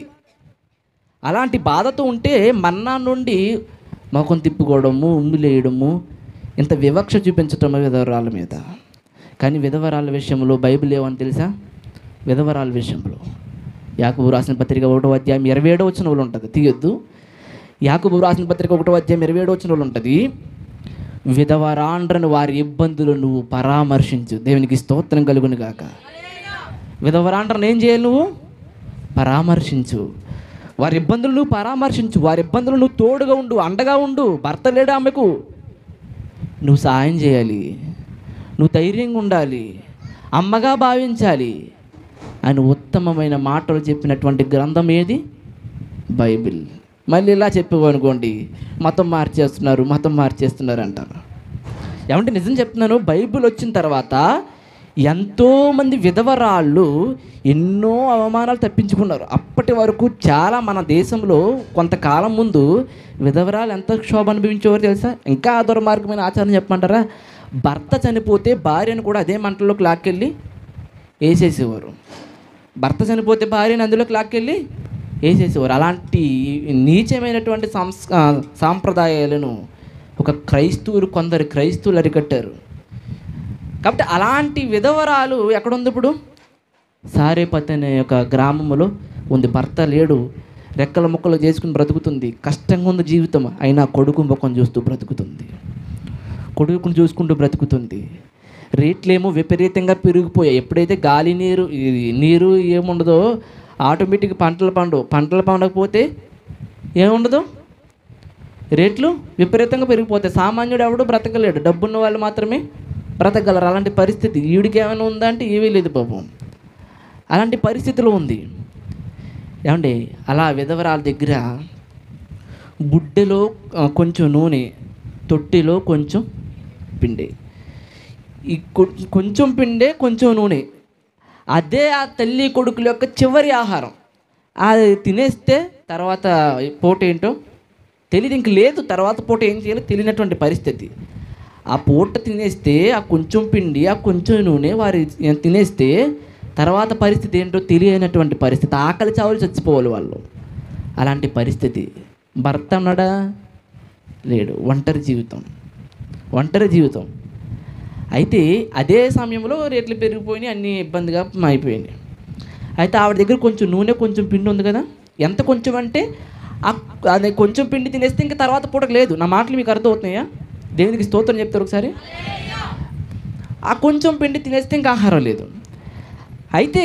అలాంటి బాధతో ఉంటే మన్నా నుండి మొఖం తిప్పుకోవడము ఉమ్మిలేయడము ఇంత వివక్ష చూపించటం విధవరాల మీద కానీ విధవరాల విషయంలో బైబిల్ ఏమని తెలుసా విధవరాల విషయంలో యాకబు రాసిన పత్రిక ఒకటో అధ్యాయం ఇరవై ఏడో వచ్చిన వాళ్ళు ఉంటుంది తీయొద్దు యాకబు రాసిన పత్రిక ఒకటో అధ్యాయం ఇరవై ఏడో వచ్చిన వాళ్ళు ఉంటుంది విధవరాండ్రను వారి ఇబ్బందులు నువ్వు పరామర్శించు దేవునికి స్తోత్రం కలుగును గాక విధవరాండ్రను ఏం చేయాలి నువ్వు పరామర్శించు వారి ఇబ్బందులు నువ్వు పరామర్శించు వారి ఇబ్బందులు నువ్వు తోడుగా ఉండు అండగా ఉండు భర్త లేడు ఆమెకు నువ్వు సాయం చేయాలి నువ్వు ధైర్యంగా ఉండాలి అమ్మగా భావించాలి అని ఉత్తమమైన మాటలు చెప్పినటువంటి గ్రంథం ఏది బైబిల్ మళ్ళీ ఇలా చెప్పేవనుకోండి మతం మార్చేస్తున్నారు మతం మార్చేస్తున్నారు అంటారు ఏమంటే నిజం చెప్తున్నాను బైబిల్ వచ్చిన తర్వాత ఎంతోమంది విధవరాళ్ళు ఎన్నో అవమానాలు తప్పించుకున్నారు అప్పటి వరకు చాలా మన దేశంలో కొంతకాలం ముందు విధవరాలు ఎంత క్షోభ అనుభవించేవారు తెలుసా ఇంకా దుర్మార్గమైన ఆచారం చెప్పమంటారా భర్త చనిపోతే భార్యను కూడా అదే మంటల్లోకి లాక్కెళ్ళి వేసేసేవారు భర్త చనిపోతే భార్యను అందులోకి లాక్కెళ్ళి వేసేసేవారు అలాంటి నీచమైనటువంటి సంస్ ఆ, సాంప్రదాయాలను ఒక క్రైస్తవులు కొందరు క్రైస్తవులు అరికట్టారు కాబట్టి అలాంటి విధవరాలు ఎక్కడుంది ఇప్పుడు సారేపతి అనే ఒక గ్రామంలో ఉంది భర్త లేడు రెక్కల ముక్కలు చేసుకుని బ్రతుకుతుంది కష్టంగా ఉంది జీవితం అయినా కొడుకు ముఖం చూస్తూ బ్రతుకుతుంది కొడుకుని చూసుకుంటూ బ్రతుకుతుంది రేట్లేమో విపరీతంగా పెరిగిపోయాయి ఎప్పుడైతే గాలి నీరు ఇది నీరు ఏముండదో ఆటోమేటిక్ పంటలు పండు పంటలు పండకపోతే ఏముండదు రేట్లు విపరీతంగా పెరిగిపోతాయి సామాన్యుడు ఎవడు బ్రతకలేడు డబ్బున్న వాళ్ళు మాత్రమే బ్రతకగలరు అలాంటి పరిస్థితి ఈడికి ఏమైనా ఉందా అంటే ఏమీ లేదు పాపం అలాంటి పరిస్థితిలో ఉంది ఏమండి అలా విధవరాల దగ్గర బుడ్డెలో ఆ, కొంచెం నూనె తొట్టిలో కొంచెం పిండి ఈ కొ- కొంచెం పిండే కొంచెం నూనె అదే ఆ తల్లి కొడుకుల యొక్క చివరి ఆహారం అది తినేస్తే తర్వాత పూట ఏంటో తెలియదు ఇంక లేదు తర్వాత పూట ఏం చేయాలో తెలియనటువంటి పరిస్థితి ఆ పూట తినేస్తే ఆ కొంచెం పిండి ఆ కొంచెం నూనె వారి తినేస్తే తర్వాత పరిస్థితి ఏంటో తెలియనటువంటి పరిస్థితి ఆకలి చావులు చచ్చిపోవాలి వాళ్ళు అలాంటి పరిస్థితి భర్త ఉన్నాడా లేడు ఒంటరి జీవితం ఒంటరి జీవితం అయితే అదే సమయంలో రేట్లు పెరిగిపోయినాయి అన్నీ ఇబ్బందిగా అయిపోయినాయి అయితే ఆవిడ దగ్గర కొంచెం నూనె కొంచెం పిండి ఉంది కదా ఎంత కొంచెం అంటే ఆ- అది కొంచెం పిండి తినేస్తే ఇంకా తర్వాత పూటకు లేదు నా మాటలు మీకు అర్థమవుతున్నాయా దేవునికి స్తోత్రం చెప్తారు ఒకసారి ఆ కొంచెం పిండి తినేస్తే ఇంకా ఆహారం లేదు అయితే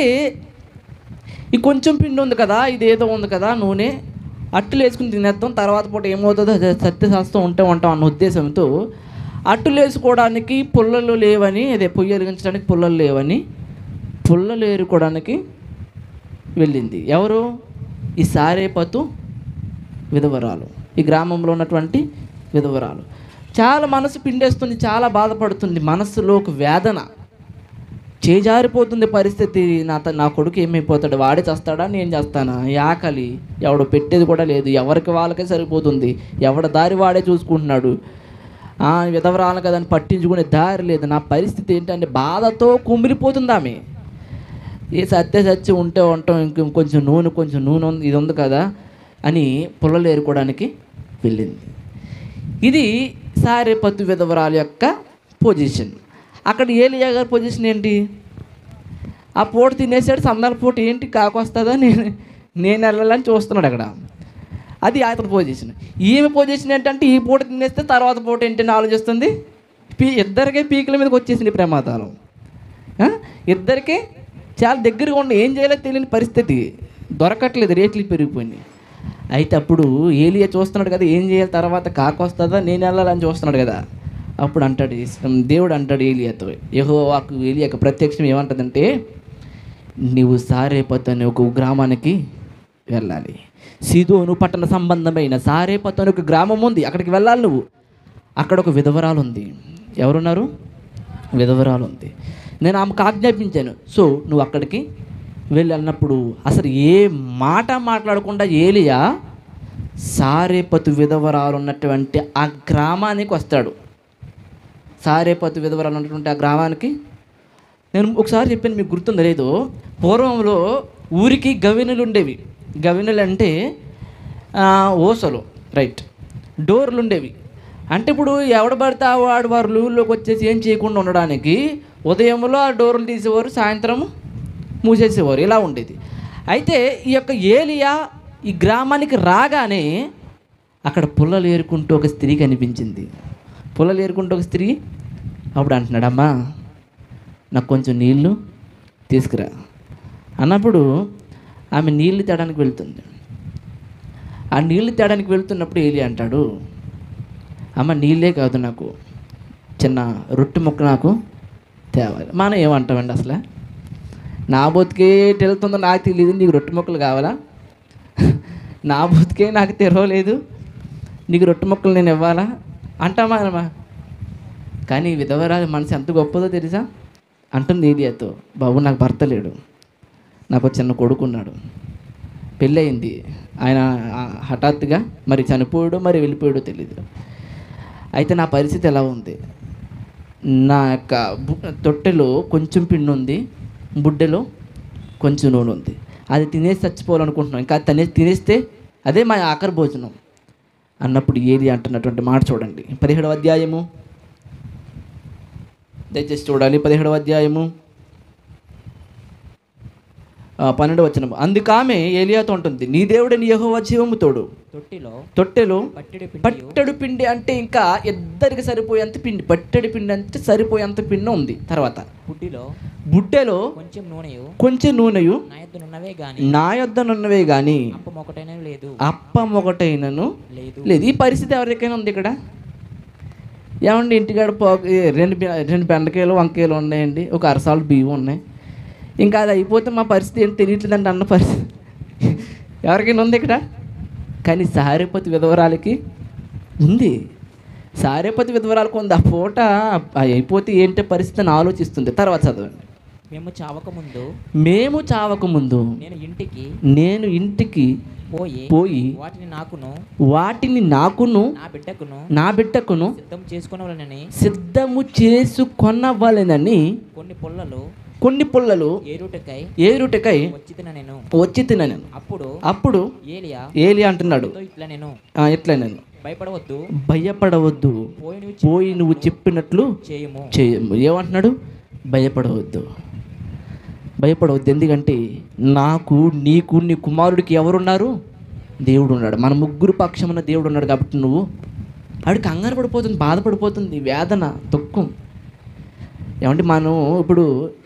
ఈ కొంచెం పిండి ఉంది కదా ఇది ఏదో ఉంది కదా నూనె అట్టులు వేసుకుని తినేద్దాం తర్వాత పూట ఏమవుతుందో అది సత్యశాస్త్రం ఉంటే ఉంటాం అన్న ఉద్దేశంతో అట్టులు వేసుకోవడానికి పుల్లలు లేవని అదే పొయ్యి వెలిగించడానికి పుల్లలు లేవని పుల్లలు ఏరుకోవడానికి వెళ్ళింది ఎవరు ఈ సారేపతు విధవరాలు ఈ గ్రామంలో ఉన్నటువంటి విధవరాలు చాలా మనసు పిండేస్తుంది చాలా బాధపడుతుంది మనసులో ఒక వేదన చేజారిపోతుంది పరిస్థితి నా త- నా కొడుకు ఏమైపోతాడు వాడే చేస్తాడా నేను చేస్తానా ఈ ఆకలి ఎవడు పెట్టేది కూడా లేదు ఎవరికి వాళ్ళకే సరిపోతుంది ఎవడ దారి వాడే చూసుకుంటున్నాడు ఆ, విధవరాలు కదని పట్టించుకునే దారి లేదు నా పరిస్థితి ఏంటంటే బాధతో కుమిలిపోతుంది ఆమె ఏ సత్య సత్యం ఉంటే ఉంటాం ఇంక కొంచెం నూనె కొంచెం నూనె ఉంది ఇది ఉంది కదా అని పుల్లలు ఏరుకోవడానికి వెళ్ళింది ఇది సారేపత్తు విధవరాలు యొక్క పొజిషన్ అక్కడ ఏలియా గారి పొజిషన్ ఏంటి ఆ పూట తినేసాడు సందాల పూట ఏంటి కాకొస్తుందా నేను నేను వెళ్ళాలని చూస్తున్నాడు అక్కడ అది అతని పొజిషన్ ఈమె పొజిషన్ ఏంటంటే ఈ పూట తినేస్తే తర్వాత పూట ఏంటని ఆలోచిస్తుంది పీ ఇద్దరికే పీకల మీదకి వచ్చేసింది ప్రమాదాలు ఆ? ఇద్దరికి చాలా దగ్గరగా ఉండి ఏం చేయాలో తెలియని పరిస్థితి దొరకట్లేదు రేట్లు పెరిగిపోయినాయి అయితే అప్పుడు ఏలియా చూస్తున్నాడు కదా ఏం చేయాలి తర్వాత కాకొస్తుందా నేను వెళ్ళాలని చూస్తున్నాడు కదా అప్పుడు అంటాడు ఇస్- దేవుడు అంటాడు ఏలియాతో యహో వాకు ఏలియాకు ప్రత్యక్షం ఏమంటుందంటే నీవు సారేపత్ అనే ఒక గ్రామానికి వెళ్ళాలి సీదోను పట్టణ సంబంధమైన సారేపత్ అనే ఒక గ్రామం ఉంది అక్కడికి వెళ్ళాలి నువ్వు అక్కడ ఒక విధవరాలు ఉంది ఎవరున్నారు విధవరాలు ఉంది నేను ఆమెకు ఆజ్ఞాపించాను సో నువ్వు అక్కడికి వెళ్ళి అన్నప్పుడు అసలు ఏ మాట మాట్లాడకుండా ఏలియా సారేపతు విధవరాలు ఉన్నటువంటి ఆ గ్రామానికి వస్తాడు సారేపతు విధవరాలు ఉన్నటువంటి ఆ గ్రామానికి నేను ఒకసారి చెప్పాను మీకు గుర్తుందో లేదో పూర్వంలో ఊరికి గవినులు ఉండేవి గవినులు అంటే ఆ, ఓసలు రైట్ డోర్లు ఉండేవి అంటే ఇప్పుడు ఎవడ పడితే ఆ వాడు వారు ఊళ్ళోకి వచ్చేసి ఏం చేయకుండా ఉండడానికి ఉదయంలో ఆ డోర్లు తీసేవారు సాయంత్రం మూసేసేవారు ఇలా ఉండేది అయితే ఈ యొక్క ఏలియా ఈ గ్రామానికి రాగానే అక్కడ పుల్లలు ఏరుకుంటూ ఒక స్త్రీ కనిపించింది పుల్లలు ఏరుకుంటూ ఒక స్త్రీ అప్పుడు అంటున్నాడు అమ్మా నాకు కొంచెం నీళ్ళు తీసుకురా అన్నప్పుడు ఆమె నీళ్ళు తేడానికి వెళ్తుంది ఆ నీళ్ళు తేడానికి వెళ్తున్నప్పుడు ఏలి అంటాడు అమ్మ నీళ్ళే కాదు నాకు చిన్న రొట్టె ముక్క నాకు తేవాలి మనం ఏమంటామండి అసలు నా బతుకే వెళ్తుందో నాకు తెలియదు నీకు రొట్టె ముక్కలు కావాలా నా బతుకే నాకు తెరవలేదు నీకు రొట్టె ముక్కలు నేను ఇవ్వాలా అంటామా అనమా కానీ ఈ విధవరాలి మనసు ఎంత గొప్పదో తెలుసా అంటుంది ఏలియాతో బాబు నాకు భర్త లేడు నాకు ఒక చిన్న కొడుకున్నాడు పెళ్ళయింది ఆయన ఆ, హఠాత్తుగా మరి చనిపోయాడో మరి వెళ్ళిపోయాడో తెలియదు అయితే నా పరిస్థితి ఎలా ఉంది నా యొక్క బు- తొట్టెలో కొంచెం పిండి ఉంది బుడ్డెలో కొంచెం నూనె ఉంది అది తినేసి చచ్చిపోవాలనుకుంటున్నాం ఇంకా తనే తినేస్తే అదే మా ఆఖరి భోజనం అన్నప్పుడు ఏది అంటున్నటువంటి మాట చూడండి పదిహేడవ అధ్యాయము దయచేసి చూడాలి పదిహేడవ అధ్యాయము ఆ, పన్నెండవ వచనం అందుకామె ఏలియాతో ఉంటుంది నీ దేవుడని యెహోవా జీవము తోడు తొట్టిలో తొట్టెలో పట్టెడు పిండి పట్టెడు పిండి అంటే ఇంకా ఇద్దరికి సరిపోయేంత పిండి పట్టెడు పిండి అంటే సరిపోయేంత పిండి ఉంది తర్వాత బుడ్డిలో బుడ్డెలో కొంచెం నూనెయు కొంచెం నూనెయు నా యొద్దనున్నవే గాని నా యొద్దనున్నవే కానీ అప్పం ఒకటైనా లేదు అప్పం ఒకటైనను లేదు లేదు ఈ పరిస్థితి ఎవరికైనా ఉంది ఇక్కడ ఏమండి ఇంటికాడ పో ఏ, రెండు బె- రెండు బెండకాయలు వంకాయలు ఉన్నాయండి ఒక అరసాలు బియ్యం ఉన్నాయి ఇంకా అది అయిపోతే మా పరిస్థితి ఏంటి తెలియట్లేదండి అన్న పరిస్థితి ఎవరికైనా ఉంది ఇక్కడ కానీ సారేపతి విధవరాలకి ఉంది సారేపతి విధవరాలకు ఉంది ఆ పూట ఆ అయిపోతే ఏంటి పరిస్థితి అని ఆలోచిస్తుంది తర్వాత చదవండి మేము చావక ముందు మేము చావకముందు నేను ఇంటికి నేను ఇంటికి పోయి పోయి వాటిని నాకును వాటిని నాకును నా బిడ్డకును నా బిడ్డకును సిద్ధం చేసుకునవలనని సిద్ధము చేసుకొనవలెనని కొన్ని పుల్లలు కొన్ని పుల్లలు ఏరుటకై ఏరుటకై వచ్చిన నేను వచ్చి తినను అప్పుడు అప్పుడు ఏలియా ఏలి అంటున్నాడు "నీతో ఇట్లా నేను "ఆ, ఎట్లా నేను భయపడవద్దు భయపడవద్దు పోయి నువ్వు పోయి నువ్వు చెప్పినట్లు చేయము చేయము ఏమంటున్నాడు భయపడవద్దు భయపడవద్దు ఎందుకంటే నాకు నీకు నీ కుమారుడికి ఎవరున్నారు దేవుడు ఉన్నాడు మన ముగ్గురు పక్షమున దేవుడు ఉన్నాడు కాబట్టి నువ్వు ఆవిడ కంగారు పడిపోతుంది బాధపడిపోతుంది వేదన దుఃఖం ఏమంటే మనం ఇప్పుడు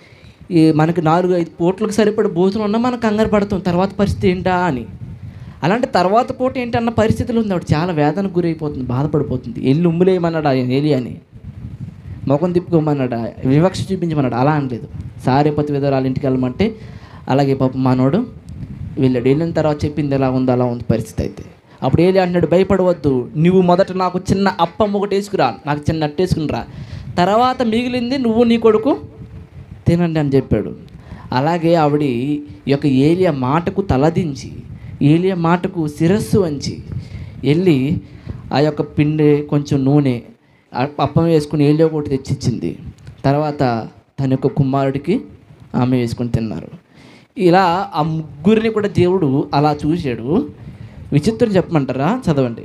ఈ మనకి నాలుగు ఐదు పూట్లకు సరిపడే భోజనం ఉన్నా మనం కంగారు పడతాం తర్వాత పరిస్థితి ఏంటా అని అలాంటి తర్వాత పూట ఏంటన్న పరిస్థితులు ఉంది ఆవిడ చాలా వేదనకు గురైపోతుంది బాధపడిపోతుంది ఎల్లు ఉమ్ములేయమన్నాడు ఆయన ఏలి అని ముఖం తిప్పుకోమన్నాడు వివక్ష చూపించమన్నాడు అలా అనలేదు సారేపతి విధరాలు ఇంటికి వెళ్ళమంటే అలాగే పాప మనోడు వెళ్ళాడు వెళ్ళిన తర్వాత చెప్పింది ఎలా ఉంది అలా ఉంది పరిస్థితి అయితే అప్పుడు ఏలి అంటున్నాడు భయపడవద్దు నువ్వు మొదట నాకు చిన్న అప్పం ఒకటి వేసుకురా నాకు చిన్న అట్టు వేసుకుని రా తర్వాత మిగిలింది నువ్వు నీ కొడుకు తినండి అని చెప్పాడు అలాగే ఆవిడ ఈ యొక్క ఏలియా మాటకు తలదించి ఏలియా మాటకు శిరస్సు వంచి వెళ్ళి ఆ యొక్క పిండి కొంచెం నూనె ఆ అప్పం వేసుకుని ఏలియా ఒకటి తెచ్చిచ్చింది తర్వాత తన యొక్క కుమారుడికి ఆమె వేసుకుని తిన్నారు ఇలా ఆ ముగ్గురిని కూడా దేవుడు అలా చూశాడు విచిత్రం చెప్పమంటారా చదవండి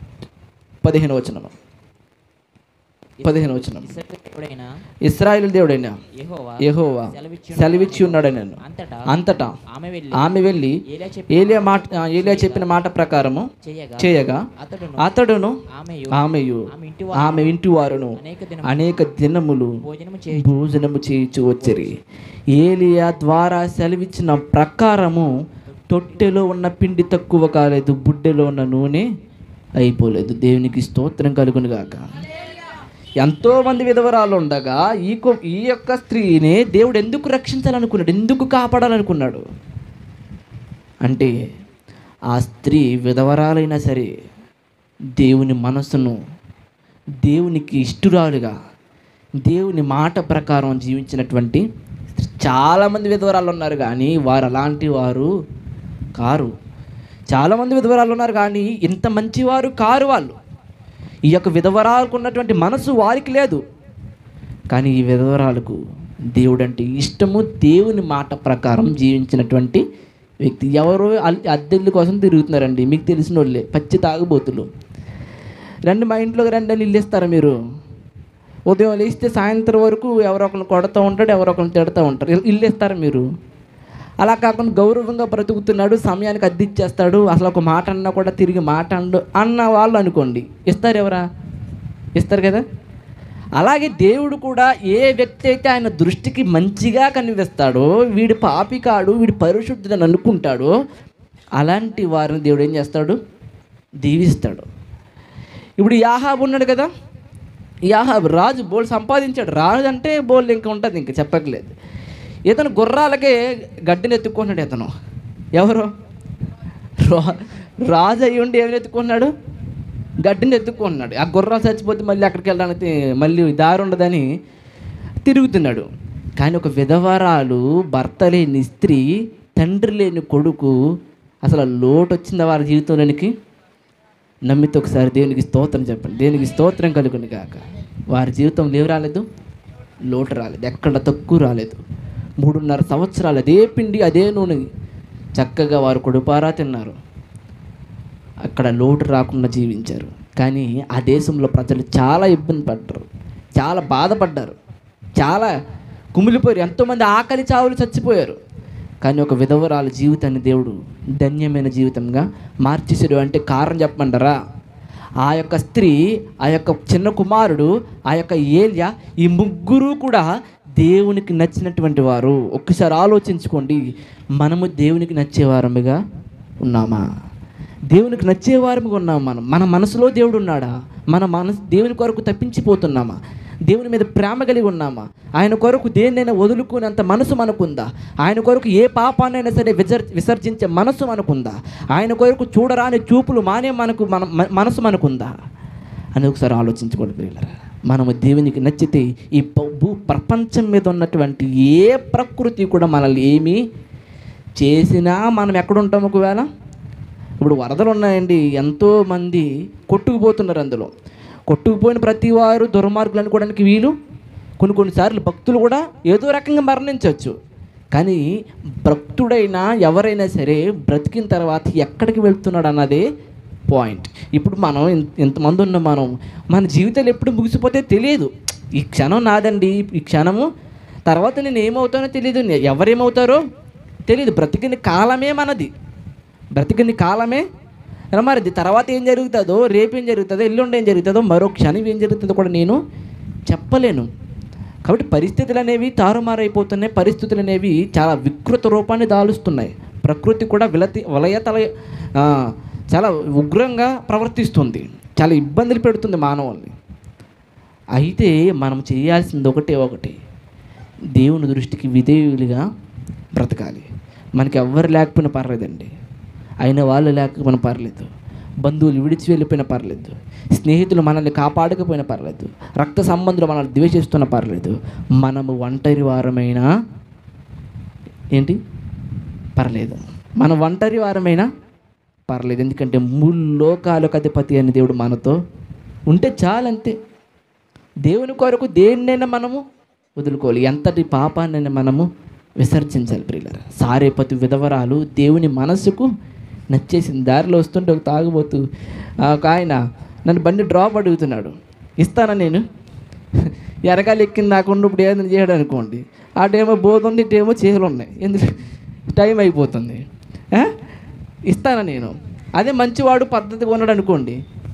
పదిహేను వచనం పదిహేను వచనం ఇసడైన ఇస్రాయేల్ దేవుడైనా యెహోవా యెహోవా సెలవిచ్చి సెలవిచ్చి ఉన్నాడు నేను అంతటా అంతటా ఆమె వెళ్ళి ఆమె వెళ్ళి ఏలియా చెప్పి ఏలియా మాట ఆ, ఏలియా చెప్పిన మాట ప్రకారము చేయగా చేయగా అతడును అతడును ఆమెయు ఆమెయు ఆమె ఇంటి ఆమె ఇంటి వారును అనేక దినం అనేక దినములు భోజనము చేయి భోజనము చేయించు వచ్చిరి ఏలియా ద్వారా సెలవిచ్చిన ప్రకారము తొట్టెలో ఉన్న పిండి తక్కువ కాలేదు బుడ్డెలో ఉన్న నూనె అయిపోలేదు దేవునికి స్తోత్రం కలుగును గాక ఎంతో మంది విధవరాలు ఉండగా ఈ కొ- ఈ యొక్క స్త్రీని దేవుడు ఎందుకు రక్షించాలనుకున్నాడు ఎందుకు కాపాడాలనుకున్నాడు అంటే ఆ స్త్రీ విధవరాలైనా సరే దేవుని మనసును దేవునికి ఇష్టురాలుగా దేవుని మాట ప్రకారం జీవించినటువంటి చాలామంది విధవరాలు ఉన్నారు కానీ వారు అలాంటి వారు కారు చాలామంది విధవరాలు ఉన్నారు కానీ ఇంత మంచివారు కారు వాళ్ళు ఈ యొక్క విధవరాలకు ఉన్నటువంటి మనసు వారికి లేదు కానీ ఈ విధవరాలకు దేవుడు అంటే ఇష్టము దేవుని మాట ప్రకారం జీవించినటువంటి వ్యక్తి ఎవరో అల్- అద్దెళ్ళ కోసం తిరుగుతున్నారండి మీకు తెలిసిన వాళ్ళే పచ్చి తాగుబోతులు రండి మా ఇంట్లోకి రండి అని ఇల్లు ఇస్తారా మీరు ఉదయం లేస్తే సాయంత్రం వరకు ఎవరో ఒకరిని కొడుతూ ఉంటాడు ఎవరో ఒకరిని తిడుతూ ఉంటారు ఇల్- ఇల్లు ఇస్తారా మీరు అలా కాకుండా గౌరవంగా బ్రతుకుతున్నాడు సమయానికి అద్దె ఇచ్చేస్తాడు అసలు ఒక మాట అన్నా కూడా తిరిగి మాట అండు అన్న వాళ్ళు అనుకోండి ఇస్తారు ఎవరా ఇస్తారు కదా అలాగే దేవుడు కూడా ఏ వ్యక్తి అయితే ఆయన దృష్టికి మంచిగా కనిపిస్తాడో వీడి పాపి కాడు వీడి పరిశుద్ధుడని అనుకుంటాడో అలాంటి వారిని దేవుడు ఏం చేస్తాడు దీవిస్తాడు ఇప్పుడు యాహాబు ఉన్నాడు కదా యాహాబు రాజు బోల్ సంపాదించాడు రాజు అంటే బోల్ ఇంకా ఉంటుంది ఇంకా చెప్పట్లేదు ఇతను గుర్రాలకే గడ్డిని ఎత్తుకున్నాడు ఇతను ఎవరు రా- రాజు అయ్యి ఉండి ఏమైనా ఎత్తుకున్నాడు గడ్డిని ఎత్తుకున్నాడు ఆ గుర్రాలు చచ్చిపోతే మళ్ళీ అక్కడికి వెళ్ళడానికి మళ్ళీ దారి ఉండదని తిరుగుతున్నాడు కానీ ఒక విధవరాలు భర్త లేని స్త్రీ తండ్రి లేని కొడుకు అసలు ఆ లోటు వచ్చిందా వారి జీవితంలోనికి నమ్మితే ఒకసారి దేవునికి స్తోత్రం చెప్పండి దేవునికి స్తోత్రం కలుగుని కాక వారి జీవితంలో ఏం రాలేదు లోటు రాలేదు ఎక్కడ తక్కువ రాలేదు మూడున్నర సంవత్సరాలు అదే పిండి అదే నూనె చక్కగా వారు కొడుపారా తిన్నారు అక్కడ లోటు రాకుండా జీవించారు కానీ ఆ దేశంలో ప్రజలు చాలా ఇబ్బంది పడ్డారు చాలా బాధపడ్డారు చాలా కుమిలిపోయారు ఎంతోమంది ఆకలి చావులు చచ్చిపోయారు కానీ ఒక విధవరాల జీవితాన్ని దేవుడు ధన్యమైన జీవితంగా మార్చేసాడు అంటే కారణం చెప్పమంటారా ఆ యొక్క స్త్రీ ఆ యొక్క చిన్న కుమారుడు ఆ యొక్క ఏలియా ఈ ముగ్గురు కూడా దేవునికి నచ్చినటువంటి వారు ఒక్కసారి ఆలోచించుకోండి మనము దేవునికి నచ్చేవారముగా ఉన్నామా దేవునికి నచ్చేవారముగా ఉన్నాం మనం మన మనసులో దేవుడు ఉన్నాడా మన మనసు దేవుని కొరకు తప్పించిపోతున్నామా దేవుని మీద ప్రేమ కలిగి ఉన్నామా ఆయన కొరకు దేన్నైనా వదులుకునేంత మనసు మనకుందా ఆయన కొరకు ఏ పాపాన్నైనా సరే విసర్ విసర్జించే మనసు మనకుందా ఆయన కొరకు చూడరాని చూపులు మానే మనకు మన మ- మనసు మనకుందా అని ఒకసారి ఆలోచించుకోండి ప్రియులరా మనము దేవునికి నచ్చితే ఈ ప- భూ ప్రపంచం మీద ఉన్నటువంటి ఏ ప్రకృతి కూడా మనల్ని ఏమీ చేసినా మనం ఎక్కడుంటాం ఒకవేళ ఇప్పుడు వరదలు ఉన్నాయండి ఎంతో మంది కొట్టుకుపోతున్నారు అందులో కొట్టుకుపోయిన ప్రతి వారు దుర్మార్గులు అనుకోవడానికి వీలు కొన్ని కొన్నిసార్లు భక్తులు కూడా ఏదో రకంగా మరణించవచ్చు కానీ భక్తుడైనా ఎవరైనా సరే బ్రతికిన తర్వాత ఎక్కడికి వెళ్తున్నాడు అన్నదే పాయింట్ ఇప్పుడు మనం ఇంత- ఇంతమంది ఉన్న మనం మన జీవితాలు ఎప్పుడు ముగిసిపోతే తెలియదు ఈ క్షణం నాదండి ఈ క్షణము తర్వాత నేను ఏమవుతానో తెలియదు ఎవరేమవుతారో తెలియదు బ్రతికిన కాలమే మనది బ్రతికిన కాలమే ఎలా మరి తర్వాత ఏం జరుగుతుందో రేపు ఏం జరుగుతుందో ఎల్లుండి ఏం జరుగుతుందో మరో క్షణం ఏం జరుగుతుందో కూడా నేను చెప్పలేను కాబట్టి పరిస్థితులు అనేవి తారుమారైపోతున్నాయి పరిస్థితులు అనేవి చాలా వికృత రూపాన్ని దాలుస్తున్నాయి ప్రకృతి కూడా విలతి వలయతల ఆ, చాలా ఉగ్రంగా ప్రవర్తిస్తుంది చాలా ఇబ్బందులు పెడుతుంది మానవుల్ని అయితే మనం చేయాల్సింది ఒకటే ఒకటి దేవుని దృష్టికి విధేయులుగా బ్రతకాలి మనకి ఎవ్వరు లేకపోయినా పర్లేదండి అయిన వాళ్ళు లేకపోయినా పర్లేదు బంధువులు విడిచి వెళ్ళిపోయినా పర్లేదు స్నేహితులు మనల్ని కాపాడకపోయినా పర్లేదు రక్త సంబంధులు మనల్ని ద్వేషిస్తున్నా పర్లేదు మనము ఒంటరి వారమైనా ఏంటి పర్లేదు మన ఒంటరి వారమైనా పర్లేదు ఎందుకంటే మూడు లోకాలకు అధిపతి అని దేవుడు మనతో ఉంటే చాలంతే దేవుని కొరకు దేన్నైనా మనము వదులుకోవాలి ఎంతటి పాపాన్నైనా మనము విసర్జించాలి ప్రియులరా సారేపతి విధవరాలు దేవుని మనసుకు నచ్చేసింది దారిలో వస్తుంటే ఒక తాగుబోతూ ఆ, ఒక ఆయన నన్ను బండి డ్రాప్ అడుగుతున్నాడు ఇస్తానా నేను ఎరగాలి ఎక్కింది నాకుండా ఇప్పుడు ఏదైనా చేయడం అనుకోండి ఆ టైమో బోతుంది ఇటేమో చేతులు ఉన్నాయి ఎందుకు టైం అయిపోతుంది ఆ? ఇస్తానా నేను అదే మంచివాడు పద్ధతిగా ఉన్నాడు అనుకోండి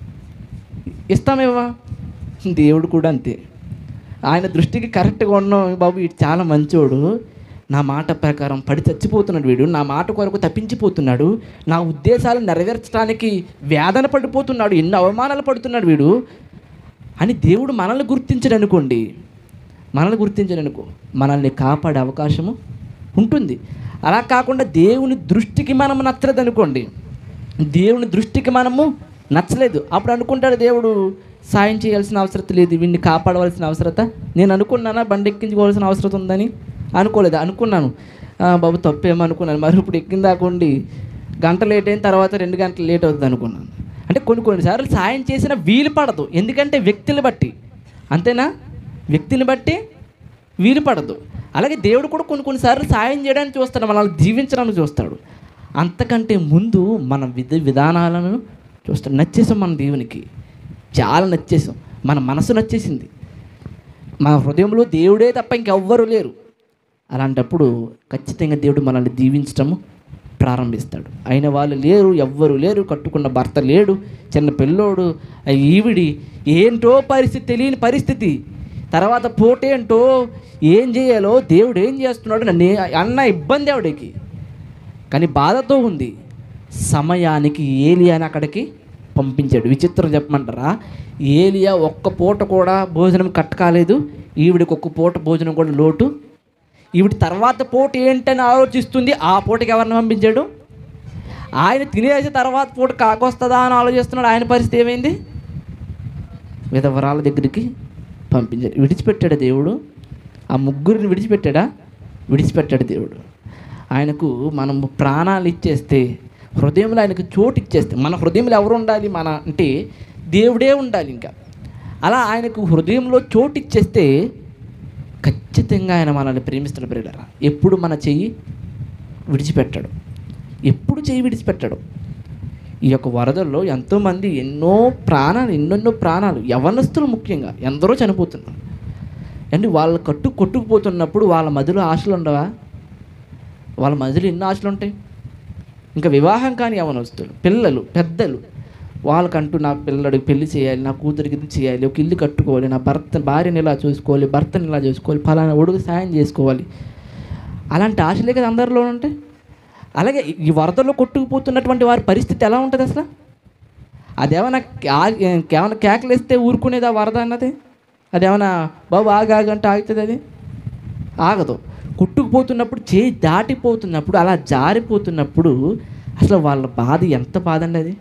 ఇస్తామేమా దేవుడు కూడా అంతే ఆయన దృష్టికి కరెక్ట్గా ఉన్నాం బాబు వీడు చాలా మంచోడు నా మాట ప్రకారం పడి చచ్చిపోతున్నాడు వీడు నా మాట కొరకు తప్పించిపోతున్నాడు నా ఉద్దేశాలు నెరవేర్చడానికి వేదన పడిపోతున్నాడు ఎన్నో అవమానాలు పడుతున్నాడు వీడు అని దేవుడు మనల్ని గుర్తించడు అనుకోండి మనల్ని గుర్తించడు అనుకో మనల్ని కాపాడే అవకాశము ఉంటుంది అలా కాకుండా దేవుని దృష్టికి మనం నచ్చలేదు అనుకోండి దేవుని దృష్టికి మనము నచ్చలేదు అప్పుడు అనుకుంటాడు దేవుడు సాయం చేయాల్సిన అవసరం లేదు వీడిని కాపాడవలసిన అవసరత నేను అనుకున్నానా బండి ఎక్కించుకోవాల్సిన అవసరం ఉందని అనుకోలేదు అనుకున్నాను ఆ, బాబు తప్పేమో అనుకున్నాను మరి ఇప్పుడు ఎక్కిందాకుండి గంట లేట్ అయిన తర్వాత రెండు గంటలు లేట్ అవుతుంది అనుకున్నాను అంటే కొన్ని కొన్నిసార్లు సాయం చేసిన వీలు పడదు ఎందుకంటే వ్యక్తిని బట్టి అంతేనా వ్యక్తిని బట్టి వీలు పడదు అలాగే దేవుడు కూడా కొన్ని కొన్నిసార్లు సాయం చేయడానికి చూస్తాడు మనల్ని జీవించడానికి చూస్తాడు అంతకంటే ముందు మన విధ విధానాలను చూస్తాడు నచ్చేసాం మన దేవునికి చాలా నచ్చేసాం మన మనసు నచ్చేసింది మన హృదయంలో దేవుడే తప్ప ఇంకెవ్వరు లేరు అలాంటప్పుడు ఖచ్చితంగా దేవుడు మనల్ని దీవించటము ప్రారంభిస్తాడు అయిన వాళ్ళు లేరు ఎవ్వరు లేరు కట్టుకున్న భర్త లేడు చిన్న పిల్లోడు ఆ ఈవిడి ఏంటో పరిస్థితి తెలియని పరిస్థితి తర్వాత పోటేంటో ఏం చేయాలో దేవుడు ఏం చేస్తున్నాడు నన్ను ఏ- అన్న ఇబ్బంది ఆవిడకి కానీ బాధతో ఉంది సమయానికి ఏలియాని అక్కడికి పంపించాడు విచిత్రం చెప్పమంటారా ఏలియా ఒక్క పూట కూడా భోజనం కట్ కాలేదు ఈవిడికి ఒక్క పూట భోజనం కూడా లోటు ఈవిడ తర్వాత పూట ఏంటని ఆలోచిస్తుంది ఆ పూటకి ఎవరిని పంపించాడు ఆయన తినేసి తర్వాత పూట కాకొస్తుందా అని ఆలోచిస్తున్నాడు ఆయన పరిస్థితి ఏమైంది విధవరాల దగ్గరికి పంపించాడు విడిచిపెట్టాడు దేవుడు ఆ ముగ్గురిని విడిచిపెట్టాడా విడిచిపెట్టాడు దేవుడు ఆయనకు మనం ప్రాణాలు ఇచ్చేస్తే హృదయంలో ఆయనకు చోటు ఇచ్చేస్తే మన హృదయంలో ఎవరు ఉండాలి మన అంటే దేవుడే ఉండాలి ఇంకా అలా ఆయనకు హృదయంలో చోటు ఇచ్చేస్తే ఖచ్చితంగా ఆయన మనల్ని ప్రేమిస్తున్న ప్రియులరా ఎప్పుడు మన చెయ్యి విడిచిపెట్టాడు ఎప్పుడు చెయ్యి విడిచిపెట్టాడు ఈ యొక్క వరదల్లో ఎంతోమంది ఎన్నో ప్రాణాలు ఎన్నెన్నో ప్రాణాలు యవనస్తులు ముఖ్యంగా ఎందరో చనిపోతున్నారు అండి వాళ్ళ కట్టు కొట్టుకుపోతున్నప్పుడు వాళ్ళ మధ్యలో ఆశలు ఉండవా వాళ్ళ మధ్యలో ఎన్ని ఆశలు ఉంటాయి ఇంకా వివాహం కాని యవనస్తులు పిల్లలు పెద్దలు వాళ్ళకంటూ నా పిల్లడికి పెళ్లి చేయాలి నా కూతురికి ఇది చేయాలి ఒక ఇల్లు కట్టుకోవాలి నా భర్త భార్యని ఇలా చూసుకోవాలి భర్తని ఇలా చూసుకోవాలి ఫలానా ఒడుగు సాయం చేసుకోవాలి అలాంటి ఆశలే కదా అందరిలో ఉంటాయి అలాగే ఈ వరదల్లో కొట్టుకుపోతున్నటువంటి వారి పరిస్థితి ఎలా ఉంటుంది అసలు అదేమన్నా కా- ఏమైనా కేకలేస్తే ఊరుకునేది ఆ వరద అన్నది అదేమన్నా బాబు ఆగాగంటే ఆగుతుంది అది ఆగదు కొట్టుకుపోతున్నప్పుడు చేయి దాటిపోతున్నప్పుడు అలా జారిపోతున్నప్పుడు అసలు వాళ్ళ బాధ ఎంత బాధ అండి అది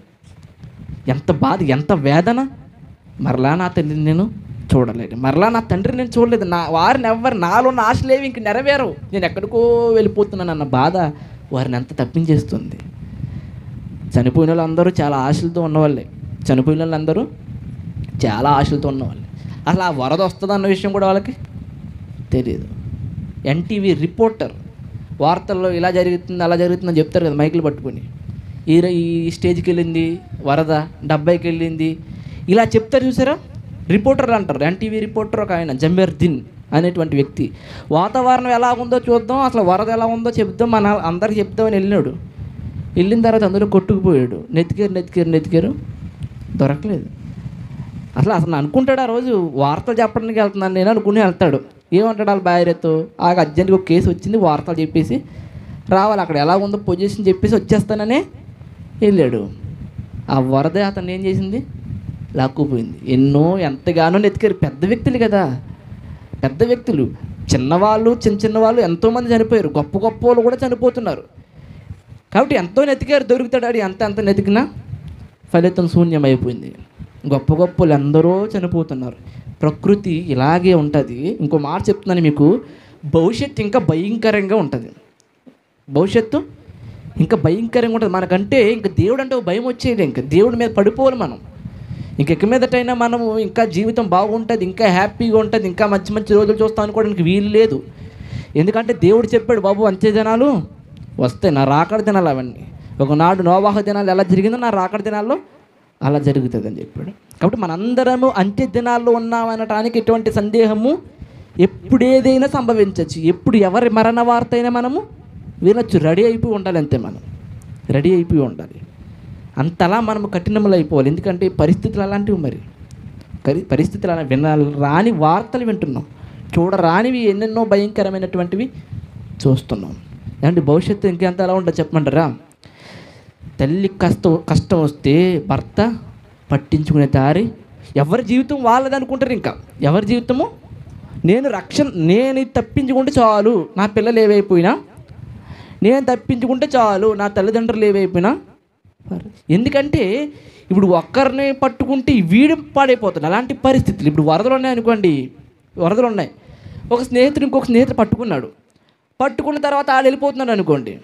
ఎంత బాధ ఎంత వేదన మరలా నా తల్లిని నేను చూడలేదు మరలా నా తండ్రిని నేను చూడలేదు నా వారిని ఎవ్వరు నాలో ఉన్న ఆశలేవి ఇంక నెరవేరవు నేను ఎక్కడికో వెళ్ళిపోతున్నాను అన్న బాధ వారిని ఎంత తప్పించేస్తుంది చనిపోయిన వాళ్ళందరూ చాలా ఆశలతో ఉన్నవాళ్ళే చనిపోయిన వాళ్ళందరూ చాలా ఆశలతో ఉన్నవాళ్ళే అసలు ఆ వరద వస్తుంది అన్న విషయం కూడా వాళ్ళకి తెలియదు ఎన్టీవీ రిపోర్టర్ వార్తల్లో ఇలా జరుగుతుంది అలా జరుగుతుందని చెప్తారు కదా మైకులు పట్టుకొని ఈ ర- ఈ స్టేజ్కి వెళ్ళింది వరద డెబ్బైకి వెళ్ళింది ఇలా చెప్తారు చూసారా రిపోర్టర్లు అంటారు ఎన్టీవీ రిపోర్టర్ ఒక ఆయన జంబేర్ దిన్ అనేటువంటి వ్యక్తి వాతావరణం ఎలా ఉందో చూద్దాం అసలు వరద ఎలా ఉందో చెప్దాం మన అందరికి చెప్దామని వెళ్ళినాడు వెళ్ళిన తర్వాత అందరూ కొట్టుకుపోయాడు నెతికారు నెతికారు నెతికారు దొరకలేదు అసలు అసలు అనుకుంటాడు ఆ రోజు వార్తలు చెప్పడానికి వెళ్తున్నాను నేను అనుకుని వెళ్తాడు ఏమంటాడు వాళ్ళ భార్యతో ఆ అర్జెంట్గా ఒక కేసు వచ్చింది వార్తలు చెప్పేసి రావాలి అక్కడ ఎలా ఉందో పొజిషన్ చెప్పేసి వచ్చేస్తాననే వెళ్ళాడు ఆ వరద అతను ఏం చేసింది లాక్కుపోయింది ఎన్నో ఎంతగానో నెతికారు పెద్ద వ్యక్తులు కదా పెద్ద వ్యక్తులు చిన్నవాళ్ళు చిన్న చిన్న వాళ్ళు ఎంతోమంది చనిపోయారు గొప్ప గొప్ప వాళ్ళు కూడా చనిపోతున్నారు కాబట్టి ఎంతో నెతికారు దొరుకుతాడు ఆడు ఎంత ఎంత నెతికినా ఫలితం శూన్యమైపోయింది గొప్ప గొప్పలు ఎందరో చనిపోతున్నారు ప్రకృతి ఇలాగే ఉంటుంది ఇంకో మాట చెప్తున్నాను మీకు భవిష్యత్తు ఇంకా భయంకరంగా ఉంటుంది భవిష్యత్తు ఇంకా భయంకరంగా ఉంటుంది మనకంటే ఇంకా దేవుడు అంటే ఒక భయం వచ్చేది ఇంకా దేవుడి మీద పడిపోవాలి మనం ఇంకెక్క మీదటైనా మనము ఇంకా జీవితం బాగుంటుంది ఇంకా హ్యాపీగా ఉంటుంది ఇంకా మంచి మంచి రోజులు చూస్తాం అనుకోవడానికి వీలు లేదు ఎందుకంటే దేవుడు చెప్పాడు బాబు అంత్య దినాలు వస్తాయి నా రాకడ దినాలు అవన్నీ ఒకనాడు నోవాహ దినాలు ఎలా జరిగిందో నా రాకడ దినాల్లో అలా జరుగుతుంది అని చెప్పాడు కాబట్టి మనందరము అంత్య దినాల్లో ఉన్నామనటానికి ఎటువంటి సందేహము ఎప్పుడు ఏదైనా సంభవించవచ్చు ఎప్పుడు ఎవరి మరణ వార్త అయినా మనము వినొచ్చు రెడీ అయిపోయి ఉండాలి అంతే మనం రెడీ అయిపోయి ఉండాలి అంతలా మనము కఠినములు అయిపోవాలి ఎందుకంటే పరిస్థితులు అలాంటివి మరి కరి- పరిస్థితులు అలా విన రాని వార్తలు వింటున్నాం చూడరానివి ఎన్నెన్నో భయంకరమైనటువంటివి చూస్తున్నాం ఏమంటే భవిష్యత్తు ఇంకెంత ఎలా ఉంటుందో చెప్పమంటారా తల్లి కష్టం కష్టం వస్తే భర్త పట్టించుకునే దారి ఎవరి జీవితం వాళ్ళది అనుకుంటారు ఇంకా ఎవరి జీవితము నేను రక్షణ నేను ఇది తప్పించుకుంటే చాలు నా పిల్లలు ఏవైపోయినా నేను తప్పించుకుంటే చాలు నా తల్లిదండ్రులు ఏవైపోయినా పర్లేదు. ఎందుకంటే ఇప్పుడు ఒక్కరిని పట్టుకుంటే వీడు పాడైపోతుంది అలాంటి పరిస్థితులు ఇప్పుడు వరదలు ఉన్నాయి అనుకోండి వరదలు ఉన్నాయి ఒక స్నేహితుడు ఇంకొక స్నేహితుడు పట్టుకున్నాడు పట్టుకున్న తర్వాత ఆడు వెళ్ళిపోతున్నాడు అనుకోండి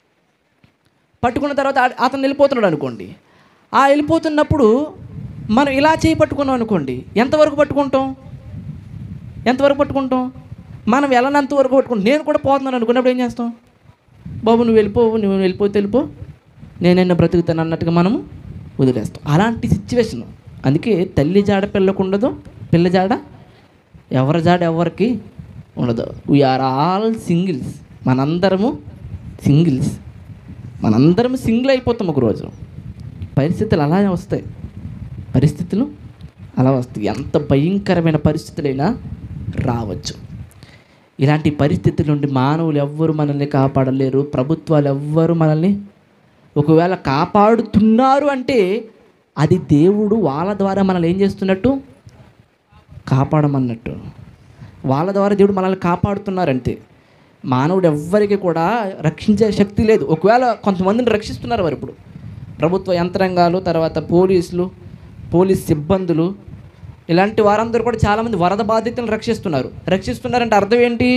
పట్టుకున్న తర్వాత ఆ- అతను వెళ్ళిపోతున్నాడు అనుకోండి ఆ వెళ్ళిపోతున్నప్పుడు మనం ఇలా చేయి పట్టుకున్నాం అనుకోండి ఎంతవరకు పట్టుకుంటాం ఎంతవరకు పట్టుకుంటాం మనం వెళ్ళనంత వరకు పట్టుకుంటాం నేను కూడా పోతున్నాను అనుకున్నప్పుడు ఏం చేస్తాం బాబు నువ్వు వెళ్ళిపో నువ్వు వెళ్ళిపోతే వెళ్ళిపో నేనైనా బ్రతుకుతాను అన్నట్టుగా మనము వదిలేస్తాం అలాంటి సిచ్యువేషన్ అందుకే తల్లి జాడ పిల్లకు ఉండదు పిల్ల జాడ ఎవరి జాడ ఎవరికి ఉండదు వీఆర్ ఆల్ సింగిల్స్ మనందరము సింగిల్స్ మనందరం సింగిల్ అయిపోతాం ఒకరోజు పరిస్థితులు అలానే వస్తాయి పరిస్థితులు అలా వస్తాయి ఎంత భయంకరమైన పరిస్థితులైనా రావచ్చు ఇలాంటి పరిస్థితుల నుండి మానవులు ఎవ్వరు మనల్ని కాపాడలేరు ప్రభుత్వాలు ఎవ్వరు మనల్ని ఒకవేళ కాపాడుతున్నారు అంటే అది దేవుడు వాళ్ళ ద్వారా మనల్ని ఏం చేస్తున్నట్టు కాపాడమన్నట్టు వాళ్ళ ద్వారా దేవుడు మనల్ని కాపాడుతున్నారంతే మానవుడు ఎవ్వరికి కూడా రక్షించే శక్తి లేదు ఒకవేళ కొంతమందిని రక్షిస్తున్నారు వారు ఇప్పుడు ప్రభుత్వ యంత్రాంగాలు తర్వాత పోలీసులు పోలీస్ సిబ్బందులు ఇలాంటి వారందరూ కూడా చాలామంది వరద బాధితులను రక్షిస్తున్నారు రక్షిస్తున్నారంటే అర్థం ఏంటి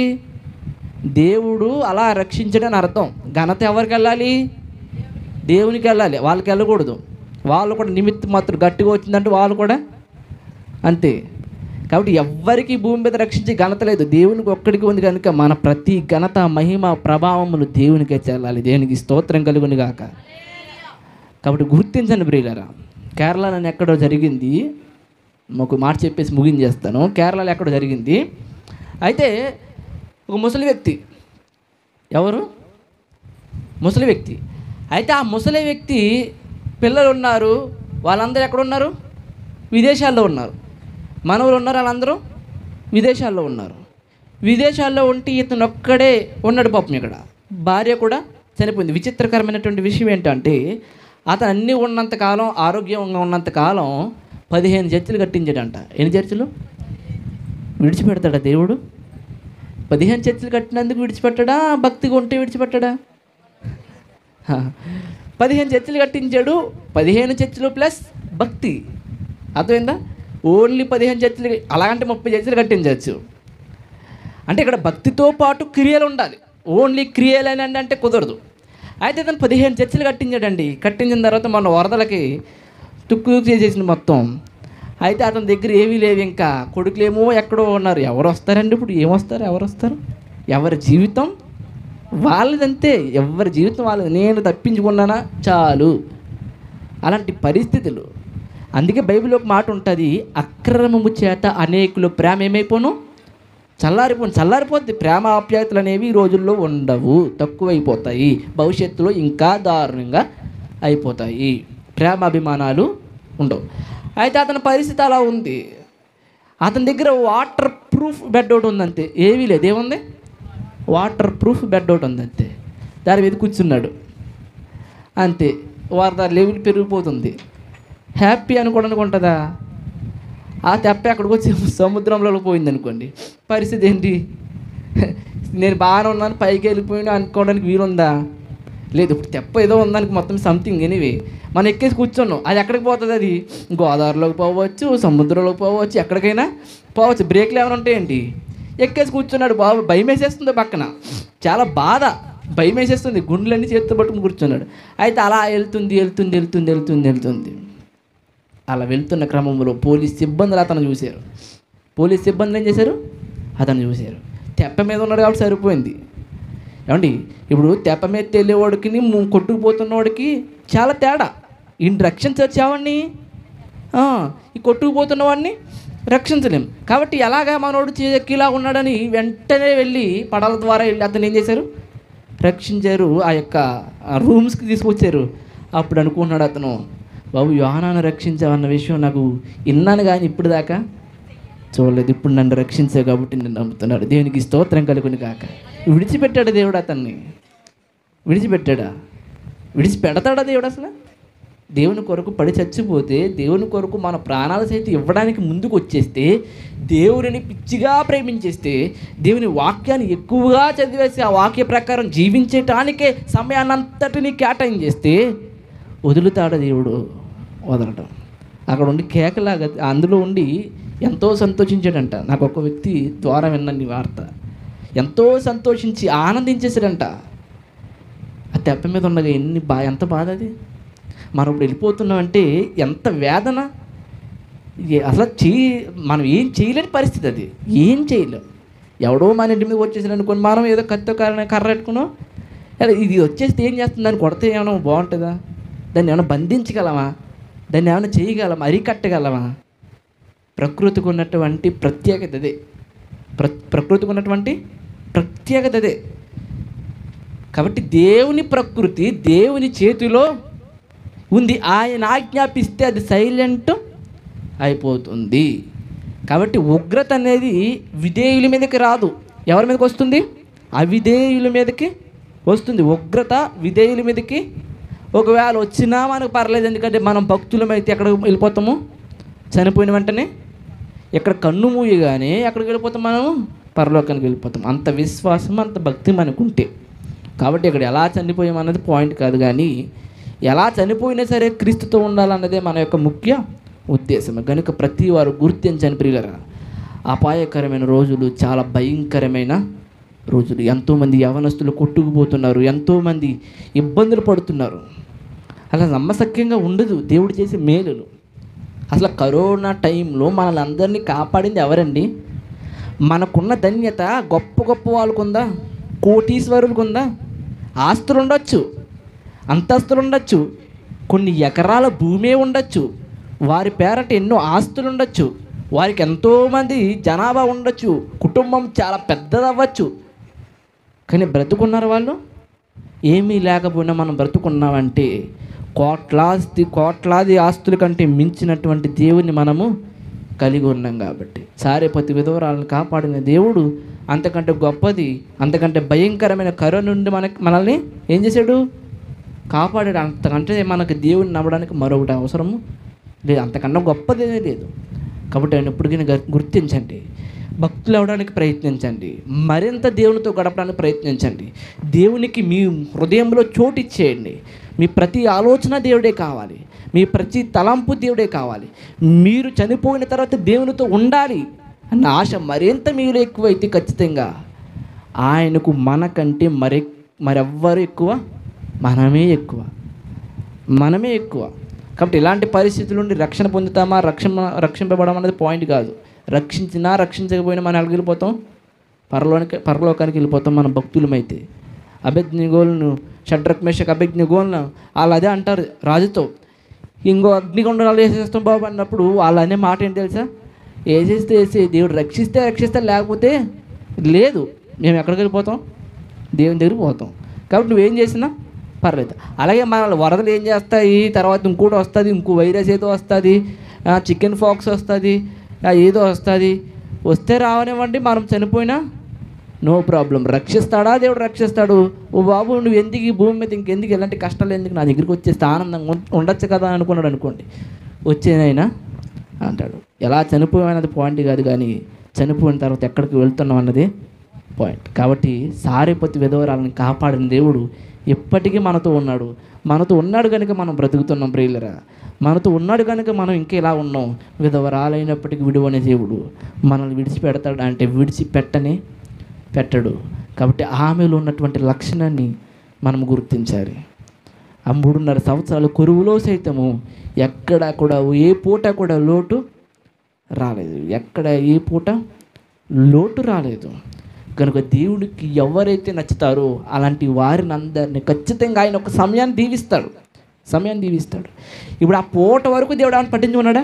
దేవుడు అలా రక్షించడని అర్థం ఘనత ఎవరికి వెళ్ళాలి దేవునికి వెళ్ళాలి వాళ్ళకి వెళ్ళకూడదు వాళ్ళు కూడా నిమిత్త మాత్రం గట్టిగా వచ్చిందంటే వాళ్ళు కూడా అంతే కాబట్టి ఎవ్వరికి ఈ భూమి మీద రక్షించే ఘనత లేదు దేవునికి ఒక్కడికి ఉంది కనుక మన ప్రతి ఘనత మహిమ ప్రభావములు దేవునికే చెల్లాలి దేవునికి స్తోత్రం కలుగుని గాక కాబట్టి గుర్తించండి ప్రియులరా కేరళ నన్ను ఎక్కడో జరిగింది ఒక మాట చెప్పేసి ముగించేస్తాను కేరళలో ఎక్కడో జరిగింది అయితే ఒక ముసలి వ్యక్తి ఎవరు ముసలి వ్యక్తి అయితే ఆ ముసలి వ్యక్తి పిల్లలు ఉన్నారు వాళ్ళందరూ ఎక్కడ ఉన్నారు విదేశాల్లో ఉన్నారు మనవులు ఉన్నారు వాళ్ళందరూ విదేశాల్లో ఉన్నారు విదేశాల్లో ఉంటే ఇతను ఒక్కడే ఉన్నాడు పాపం ఇక్కడ భార్య కూడా చనిపోయింది విచిత్రకరమైనటువంటి విషయం ఏంటంటే అతను అన్నీ ఉన్నంత కాలం ఆరోగ్యంగా ఉన్నంత కాలం పదిహేను చర్చిలు కట్టించాడంట ఎన్ని చర్చిలు విడిచిపెడతాడా దేవుడు పదిహేను చర్చిలు కట్టినందుకు విడిచిపెట్టడా భక్తిగా ఉంటే విడిచిపెట్టడా హా. పదిహేను చర్చిలు కట్టించాడు పదిహేను చర్చిలు ప్లస్ భక్తి అర్థమైందా ఓన్లీ పదిహేను చర్చిలు అలాగంటే ముప్పై చర్చిలు కట్టించవచ్చు అంటే ఇక్కడ భక్తితో పాటు క్రియలు ఉండాలి ఓన్లీ క్రియలు అని అంటే కుదరదు అయితే అతను పదిహేను చర్చిలు కట్టించాడండి కట్టించిన తర్వాత మన వరదలకి తుక్కు చేసేసింది మొత్తం అయితే అతని దగ్గర ఏమీ లేవు ఇంకా కొడుకులేమో ఎక్కడో ఉన్నారు ఎవరు వస్తారండి ఇప్పుడు ఏమొస్తారు ఎవరు వస్తారు ఎవరి జీవితం వాళ్ళదంతే ఎవరి జీవితం వాళ్ళది నేను తప్పించుకున్నానా చాలు అలాంటి పరిస్థితులు అందుకే బైబిల్ ఒక మాట ఉంటుంది అక్రమము చేత అనేకులు ప్రేమ ఏమైపోను చల్లారిపోను చల్లారిపోద్ది ప్రేమ ఆప్యాయతలు అనేవి ఈ రోజుల్లో ఉండవు తక్కువైపోతాయి భవిష్యత్తులో ఇంకా దారుణంగా అయిపోతాయి ప్రేమ అభిమానాలు ఉండవు అయితే అతని పరిస్థితి అలా ఉంది అతని దగ్గర వాటర్ ప్రూఫ్ బెడ్ ఒకటి ఉందంతే ఏమీ లేదు ఏముంది వాటర్ ప్రూఫ్ బెడ్ ఒకటి ఉంది అంతే దాని మీద కూర్చున్నాడు అంతే వరద లెవెల్ పెరిగిపోతుంది హ్యాపీ అనుకోవడానికి ఉంటుందా ఆ తెప్ప అక్కడికి వచ్చి సముద్రంలో పోయింది అనుకోండి పరిస్థితి ఏంటి నేను బాగానే ఉన్నాను పైకి వెళ్ళిపోయినా అనుకోవడానికి వీలుందా లేదు ఇప్పుడు తెప్ప ఏదో ఉందానికి మొత్తం సంథింగ్ ఎనీవే మనం ఎక్కేసి కూర్చున్నాం అది ఎక్కడికి పోతుంది అది గోదావరిలోకి పోవచ్చు సముద్రంలోకి పోవచ్చు ఎక్కడికైనా పోవచ్చు బ్రేక్లు ఏమైనా ఉంటాయండి ఎక్కేసి కూర్చున్నాడు బాబు భయం వేసేస్తుంది పక్కన చాలా బాధ భయం వేసేస్తుంది గుండెలన్నీ చేతితో పట్టుకుని కూర్చున్నాడు అయితే అలా వెళ్తుంది వెళ్తుంది వెళ్తుంది వెళ్తుంది వెళ్తుంది అలా వెళ్తున్న క్రమంలో పోలీస్ సిబ్బందులు అతను చూశారు పోలీస్ సిబ్బందులు ఏం చేశారు అతను చూశారు తెప్ప మీద ఉన్నాడు కాబట్టి సరిపోయింది ఏమండి ఇప్పుడు తెప్ప మీద తెలియవాడికి కొట్టుకుపోతున్నవాడికి చాలా తేడా ఈయన రక్షించవచ్చావాడిని ఈ కొట్టుకుపోతున్న వాడిని రక్షించలేం కాబట్టి ఎలాగా మనోడు చెక్కిలా ఉన్నాడని వెంటనే వెళ్ళి పడవ ద్వారా వెళ్ళి అతను ఏం చేశారు రక్షించారు ఆ యొక్క రూమ్స్కి తీసుకొచ్చారు అప్పుడు అనుకున్నాడు అతను బాబు యోహానాను రక్షించావన్న విషయం నాకు విన్నాను కానీ ఇప్పుడు దాకా చూడలేదు ఇప్పుడు నన్ను రక్షించావు కాబట్టి నేను నమ్ముతున్నాడు దేవునికి స్తోత్రం కలుగుని కాక విడిచిపెట్టాడు దేవుడు అతన్ని విడిచిపెట్టాడా విడిచిపెడతాడా దేవుడు అసలు దేవుని కొరకు పడి చచ్చిపోతే దేవుని కొరకు మన ప్రాణాలు సైతం ఇవ్వడానికి ముందుకు వచ్చేస్తే దేవుడిని పిచ్చిగా ప్రేమించేస్తే దేవుని వాక్యాన్ని ఎక్కువగా చదివేసి ఆ వాక్య ప్రకారం జీవించటానికే సమయాన్నంతటిని కేటాయించేస్తే వదులుతాడు దేవుడు వదలటం అక్కడ ఉండి కేకలాగా అందులో ఉండి ఎంతో సంతోషించాడంట నాకు ఒక వ్యక్తి ద్వారా విన్నాను ఈ వార్త ఎంతో సంతోషించి ఆనందించేసాడంట ఆ తెప్ప మీద ఉండగా ఎన్ని బా ఎంత బాధ అది మనం ఇప్పుడు వెళ్ళిపోతున్నామంటే ఎంత వేదన ఏ- అసలు చే మనం ఏం చేయలేని పరిస్థితి అది ఏం చేయలేం ఎవడో మన ఇంటి మీద వచ్చేసాడు అనుకోని మనం ఏదో కత్తి కర్ర కర్ర పెట్టుకున్నాం అరే ఇది వచ్చేస్తే ఏం చేస్తుంది దాన్ని కొడితే ఏమైనా బాగుంటుందా దాన్ని ఏమైనా బంధించగలమా దాన్ని ఏమైనా చేయగలమా అరికట్టగలమా ప్రకృతికి ఉన్నటువంటి ప్రత్యేకత అదే ప్ర ప్రకృతికి ఉన్నటువంటి ప్రత్యేకత అదే కాబట్టి దేవుని ప్రకృతి దేవుని చేతిలో ఉంది ఆయన ఆజ్ఞాపిస్తే అది సైలెంట్ అయిపోతుంది కాబట్టి ఉగ్రత అనేది విధేయుల మీదకి రాదు ఎవరి మీదకి వస్తుంది అవిధేయుల మీదకి వస్తుంది ఉగ్రత విధేయుల మీదకి ఒకవేళ వచ్చినా మనకు పర్లేదు ఎందుకంటే మనం భక్తులమైతే ఎక్కడ వెళ్ళిపోతాము చనిపోయిన వెంటనే ఇక్కడ కన్ను మూయగానే ఎక్కడికి వెళ్ళిపోతాం మనము పరలోకానికి వెళ్ళిపోతాం అంత విశ్వాసం అంత భక్తి మనకు ఉంటే కాబట్టి ఇక్కడ ఎలా చనిపోయాం అన్నది పాయింట్ కాదు కానీ ఎలా చనిపోయినా సరే క్రీస్తుతో ఉండాలన్నదే మన యొక్క ముఖ్య ఉద్దేశం కనుక ప్రతి వారు గుర్తించని ప్రియులరా అపాయకరమైన రోజులు చాలా భయంకరమైన రోజులు ఎంతోమంది యవనస్తులు కొట్టుకుపోతున్నారు ఎంతోమంది ఇబ్బందులు పడుతున్నారు అలా నమ్మసక్యంగా ఉండదు దేవుడు చేసే మేలులు అసలు కరోనా టైంలో మనల్ని అందరినీ కాపాడింది ఎవరండి మనకున్న ధన్యత గొప్ప గొప్ప వాళ్ళకు ఉందా కోటీశ్వరులకు ఉందా ఆస్తులు ఉండొచ్చు అంతస్తులు ఉండొచ్చు కొన్ని ఎకరాల భూమే ఉండొచ్చు వారి పేరట ఎన్నో ఆస్తులు ఉండొచ్చు వారికి ఎంతోమంది జనాభా ఉండొచ్చు కుటుంబం చాలా పెద్దదవ్వచ్చు కానీ బ్రతుకున్నారు వాళ్ళు ఏమీ లేకపోయినా మనం బ్రతుకున్నామంటే కోట్లాస్తి కోట్లాది ఆస్తుల కంటే మించినటువంటి దేవుని మనము కలిగి ఉన్నాం కాబట్టి సారేపతి విధవరాలను కాపాడిన దేవుడు అంతకంటే గొప్పది అంతకంటే భయంకరమైన కరోనా నుండి మనకి మనల్ని ఏం చేశాడు కాపాడాడు అంతకంటే మనకు దేవుని నమ్మడానికి మరొకటి అవసరము లేదు అంతకన్నా గొప్పదేమీ లేదు కాబట్టి ఆయన ఎప్పటికైనా గ- గుర్తించండి భక్తులు అవడానికి ప్రయత్నించండి మరింత దేవునితో గడపడానికి ప్రయత్నించండి దేవునికి మీ హృదయంలో చోటు ఇచ్చేయండి మీ ప్రతి ఆలోచన దేవుడే కావాలి మీ ప్రతి తలంపు దేవుడే కావాలి మీరు చనిపోయిన తర్వాత దేవునితో ఉండాలి అన్న ఆశ మరింత మీలో ఎక్కువైతే ఖచ్చితంగా ఆయనకు మనకంటే మరి మరెవ్వరు ఎక్కువ మనమే ఎక్కువ మనమే ఎక్కువ కాబట్టి ఇలాంటి పరిస్థితుల నుండి రక్షణ పొందుతామా రక్షణ రక్షింపబడం అనేది పాయింట్ కాదు రక్షించినా రక్షించకపోయినా మనం ఎక్కడికి వెళ్ళిపోతాం పరలోనికి పరలోకానికి వెళ్ళిపోతాం మన భక్తులమైతే అభిజ్ఞగోలను షడ్రక్ మేషక్ అభిజ్ఞగోలను వాళ్ళు అదే అంటారు రాజుతో ఇంకో అగ్నిగుండాలు వేసేస్తాం బాబు అన్నప్పుడు వాళ్ళు అనే మాట ఏంటి తెలుసా వేసేస్తే వేసే దేవుడు రక్షిస్తే రక్షిస్తే లేకపోతే లేదు మేము ఎక్కడికి వెళ్ళిపోతాం దేవుని దగ్గరికి పోతాం కాబట్టి నువ్వేం చేసినా పర్లేదు అలాగే మన వరదలు ఏం చేస్తాయి తర్వాత ఇంకోటి వస్తుంది ఇంకో వైరస్ ఏదో వస్తుంది చికెన్ ఫాక్స్ వస్తుంది ఏదో వస్తుంది వస్తే రావనివ్వండి మనం చనిపోయినా నో ప్రాబ్లం రక్షిస్తాడా దేవుడు రక్షిస్తాడు ఓ బాబు నువ్వు ఎందుకు ఈ భూమి మీద ఇంకెందుకు ఎలాంటి కష్టాలు ఎందుకు నా దగ్గరికి వచ్చేస్తే ఆనందంగా ఉం- ఉండొచ్చు కదా అనుకున్నాడు అనుకోండి వచ్చేనైనా అంటాడు ఎలా చనిపోయినది పాయింట్ కాదు కానీ చనిపోయిన తర్వాత ఎక్కడికి వెళ్తున్నాం అన్నది పాయింట్ కాబట్టి సారేపతి విధవరాలను కాపాడిన దేవుడు ఎప్పటికీ మనతో ఉన్నాడు మనతో ఉన్నాడు కనుక మనం బ్రతుకుతున్నాం ప్రియులరా మనతో ఉన్నాడు కనుక మనం ఇంకా ఇలా ఉన్నాం విధవరాలైనప్పటికీ విడువనే దేవుడు మనల్ని విడిచిపెడతాడు అంటే విడిచిపెట్టనే పెట్టడు కాబట్టి ఆమెలో ఉన్నటువంటి లక్షణాన్ని మనం గుర్తించాలి ఆ మూడున్నర సంవత్సరాలు కొరువులో సైతము ఎక్కడ కూడా ఏ పూట కూడా లోటు రాలేదు ఎక్కడ ఏ పూట లోటు రాలేదు కనుక దేవుడికి ఎవరైతే నచ్చుతారో అలాంటి వారిని అందరినీ ఖచ్చితంగా ఆయన ఒక సమయాన్ని దీవిస్తాడు సమయాన్ని దీవిస్తాడు ఇప్పుడు ఆ పూట వరకు దేవుడు ఆమెను పట్టించుకున్నాడా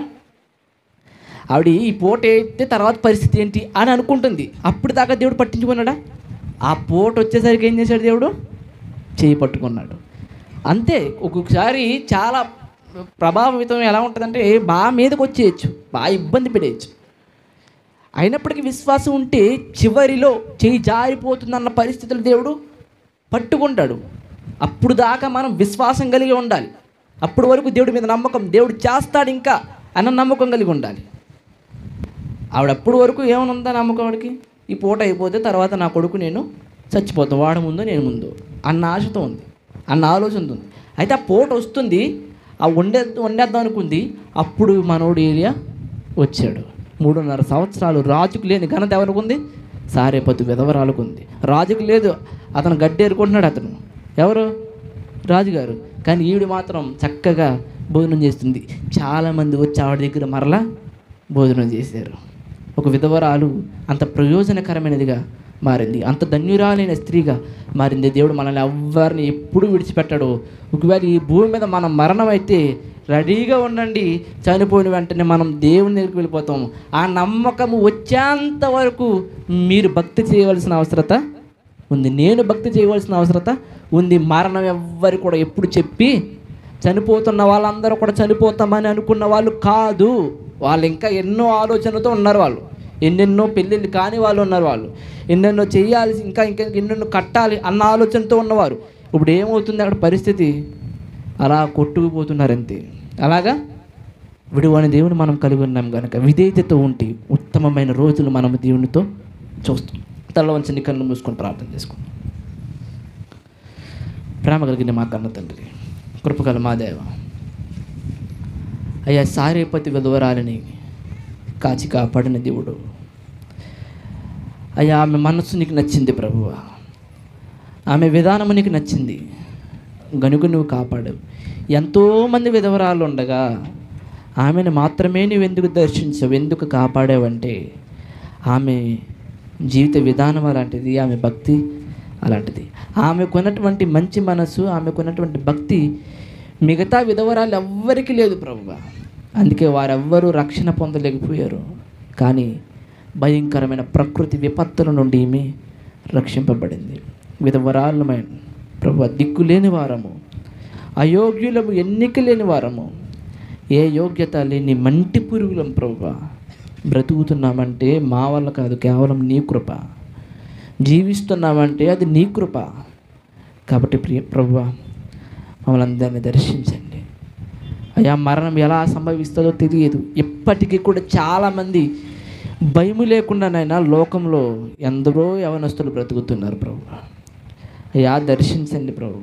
ఆవిడ ఈ పూట అయితే తర్వాత పరిస్థితి ఏంటి అని అనుకుంటుంది అప్పుడు దాకా దేవుడు పట్టించుకున్నాడా ఆ పూట వచ్చేసరికి ఏం చేశాడు దేవుడు చేయి పట్టుకున్నాడు అంతే ఒక్కొక్కసారి చాలా ప్రభావితం ఎలా ఉంటుందంటే బాగా మీదకి వచ్చేయచ్చు బాగా ఇబ్బంది పడేయచ్చు అయినప్పటికీ విశ్వాసం ఉంటే చివరిలో చేయి జారిపోతుందన్న పరిస్థితులు దేవుడు పట్టుకుంటాడు అప్పుడు దాకా మనం విశ్వాసం కలిగి ఉండాలి అప్పుడు వరకు దేవుడి మీద నమ్మకం దేవుడు చేస్తాడు ఇంకా అన్న నమ్మకం కలిగి ఉండాలి ఆవిడ అప్పుడు వరకు ఏమైనా ఉందా నమ్మకం ఆవిడకి ఈ పూట అయిపోతే తర్వాత నా కొడుకు నేను చచ్చిపోతాను వాడు ముందు నేను ముందు అన్న ఆశతో ఉంది అన్న ఆలోచనతో ఉంది అయితే ఆ పూట వస్తుంది ఆ వండే వండేద్దాం అనుకుంది అప్పుడు మనోడు ఏరియా వచ్చాడు మూడున్నర సంవత్సరాలు రాజుకు లేని ఘనత ఎవరికి ఉంది సారేపతి విధవరాలకు ఉంది రాజుకు లేదు అతను గడ్డేరుకుంటున్నాడు అతను ఎవరు రాజుగారు కానీ ఈవిడ మాత్రం చక్కగా భోజనం చేస్తుంది చాలామంది వచ్చి ఆవిడ దగ్గర మరలా భోజనం చేశారు ఒక విధవరాలు అంత ప్రయోజనకరమైనదిగా మారింది అంత ధన్యురాలైన స్త్రీగా మారింది దేవుడు మనల్ని ఎవ్వరిని ఎప్పుడు విడిచిపెట్టాడు ఒకవేళ ఈ భూమి మీద మనం మరణం అయితే రెడీగా ఉండండి చనిపోయిన వెంటనే మనం దేవుని దగ్గరికి వెళ్ళిపోతాం ఆ నమ్మకము వచ్చేంత వరకు మీరు భక్తి చేయవలసిన అవసరత ఉంది నేను భక్తి చేయవలసిన అవసరత ఉంది మరణం ఎవ్వరు కూడా ఎప్పుడు చెప్పి చనిపోతున్న వాళ్ళందరూ కూడా చనిపోతామని అనుకున్న వాళ్ళు కాదు వాళ్ళు ఇంకా ఎన్నో ఆలోచనలతో ఉన్నారు వాళ్ళు ఎన్నెన్నో పెళ్ళిళ్ళు కాని వాళ్ళు ఉన్నారు వాళ్ళు ఎన్నెన్నో చేయాల్సి ఇంకా ఇంకా ఎన్నెన్నో కట్టాలి అన్న ఆలోచనతో ఉన్నవారు ఇప్పుడు ఏమవుతుంది అక్కడ పరిస్థితి అలా కొట్టుకుపోతున్నారు అంతే అలాగా విడువని దేవుని మనం కలిగి ఉన్నాం కనుక విధేయతతో ఉంటే ఉత్తమమైన రోజులు మనం దేవునితో చూస్తాం తల వంచని కన్ను మూసుకొని ప్రార్థన చేసుకుందాం ప్రేమ కలిగిన మా కన్న తండ్రి కృపగల మా దేవ అయ్యా సారేపతి విధవరాలని కాచి కాపాడిన దేవుడు అయ్యా ఆమె మనస్సు నీకు నచ్చింది ప్రభువ ఆమె విధానము నీకు నచ్చింది గనుక నువ్వు కాపాడావు ఎంతోమంది విధవరాలు ఉండగా ఆమెను మాత్రమే నువ్వు ఎందుకు దర్శించావు ఎందుకు కాపాడావంటే ఆమె జీవిత విధానం అలాంటిది ఆమె భక్తి అలాంటిది ఆమెకున్నటువంటి మంచి మనసు ఆమెకున్నటువంటి భక్తి మిగతా విధవరాలు ఎవ్వరికీ లేదు ప్రభువ అందుకే వారెవ్వరూ రక్షణ పొందలేకపోయారు కానీ భయంకరమైన ప్రకృతి విపత్తుల నుండి ఈమె రక్షింపబడింది విధవరాలమైన ప్రభు దిక్కు లేని వారము అయోగ్యులము ఎన్నిక లేని వారము ఏ యోగ్యత లేని మంటి పురుగులం ప్రభు బ్రతుకుతున్నామంటే మా వల్ల కాదు కేవలం నీ కృప జీవిస్తున్నామంటే అది నీ కృప కాబట్టి ప్రియ ప్రభు మమ్మల్ని అందరినీ దర్శించండి అయ్యా మరణం ఎలా సంభవిస్తుందో తెలియదు ఇప్పటికీ కూడా చాలామంది భయము లేకుండానైనా లోకంలో ఎందరో యవనస్తులు బ్రతుకుతున్నారు ప్రభు అయ్యా దర్శించండి ప్రభు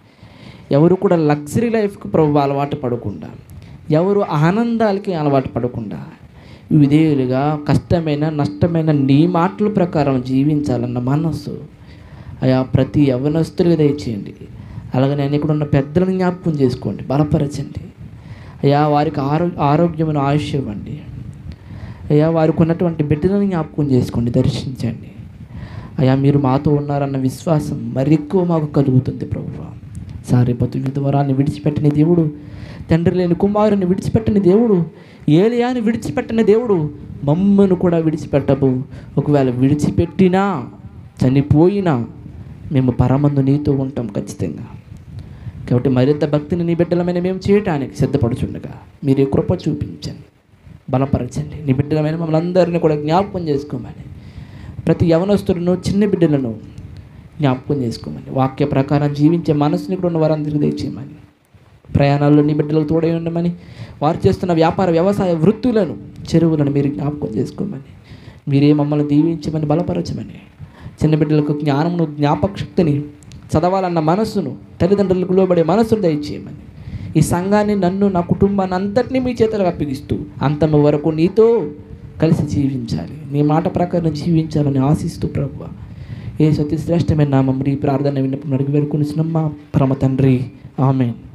ఎవరు కూడా లగ్జరీ లైఫ్కి ప్రభు అలవాటు పడకుండా ఎవరు ఆనందాలకి అలవాటు పడకుండా విధేయులుగా కష్టమైన నష్టమైన నీ మాటల ప్రకారం జీవించాలన్న మనస్సు అయా ప్రతి యవనస్తులుగా దయచేయండి అలాగే నేను ఇక్కడ ఉన్న పెద్దలను జ్ఞాపకం చేసుకోండి బలపరచండి అయ్యా వారికి ఆరో ఆరోగ్యమైన ఆయుష్ ఇవ్వండి అయ్యా వారికి ఉన్నటువంటి బిడ్డలను జ్ఞాపకం చేసుకోండి దర్శించండి అయ్యా మీరు మాతో ఉన్నారన్న విశ్వాసం మరెక్కువ మాకు కలుగుతుంది ప్రభువ సారిపతు విధవరాన్ని విడిచిపెట్టిన దేవుడు తండ్రి లేని కుమారుని విడిచిపెట్టిన దేవుడు ఏలియాని విడిచిపెట్టిన దేవుడు మమ్మను కూడా విడిచిపెట్టబు ఒకవేళ విడిచిపెట్టినా చనిపోయినా మేము పరమందు నీతో ఉంటాం ఖచ్చితంగా కాబట్టి మరింత భక్తిని నీ బిడ్డలమైన మేము చేయటానికి సిద్ధపడుచుండగా మీరు ఈ కృప చూపించండి బలపరచండి నీ బిడ్డలమైన మమ్మల్ని అందరినీ కూడా జ్ఞాపకం చేసుకోమని ప్రతి యవనస్తులను చిన్న బిడ్డలను జ్ఞాపకం చేసుకోమని వాక్య ప్రకారం జీవించే మనసుని కూడా ఉన్న వారందరికీ దయచేయమని ప్రయాణాల్లో నీ బిడ్డలకు తోడై ఉండమని వారు చేస్తున్న వ్యాపార వ్యవసాయ వృత్తులను చెరువులను మీరు జ్ఞాపకం చేసుకోమని మీరే మమ్మల్ని దీవించమని బలపరచమని చిన్న బిడ్డలకు జ్ఞానమును జ్ఞాపక శక్తిని చదవాలన్న మనస్సును తల్లిదండ్రులకు లోబడే మనస్సును దయచేయమని ఈ సంఘాన్ని నన్ను నా కుటుంబాన్ని అంతటినీ మీ చేతులకు అప్పగిస్తూ అంతము వరకు నీతో కలిసి జీవించాలి నీ మాట ప్రకారం జీవించాలని ఆశిస్తూ ప్రభు ఏ సతి శ్రేష్టమైన నామం ఈ ప్రార్థన విన్నప్పుడు అడిగి వేడుకొని పరమ తండ్రి ఆమెన్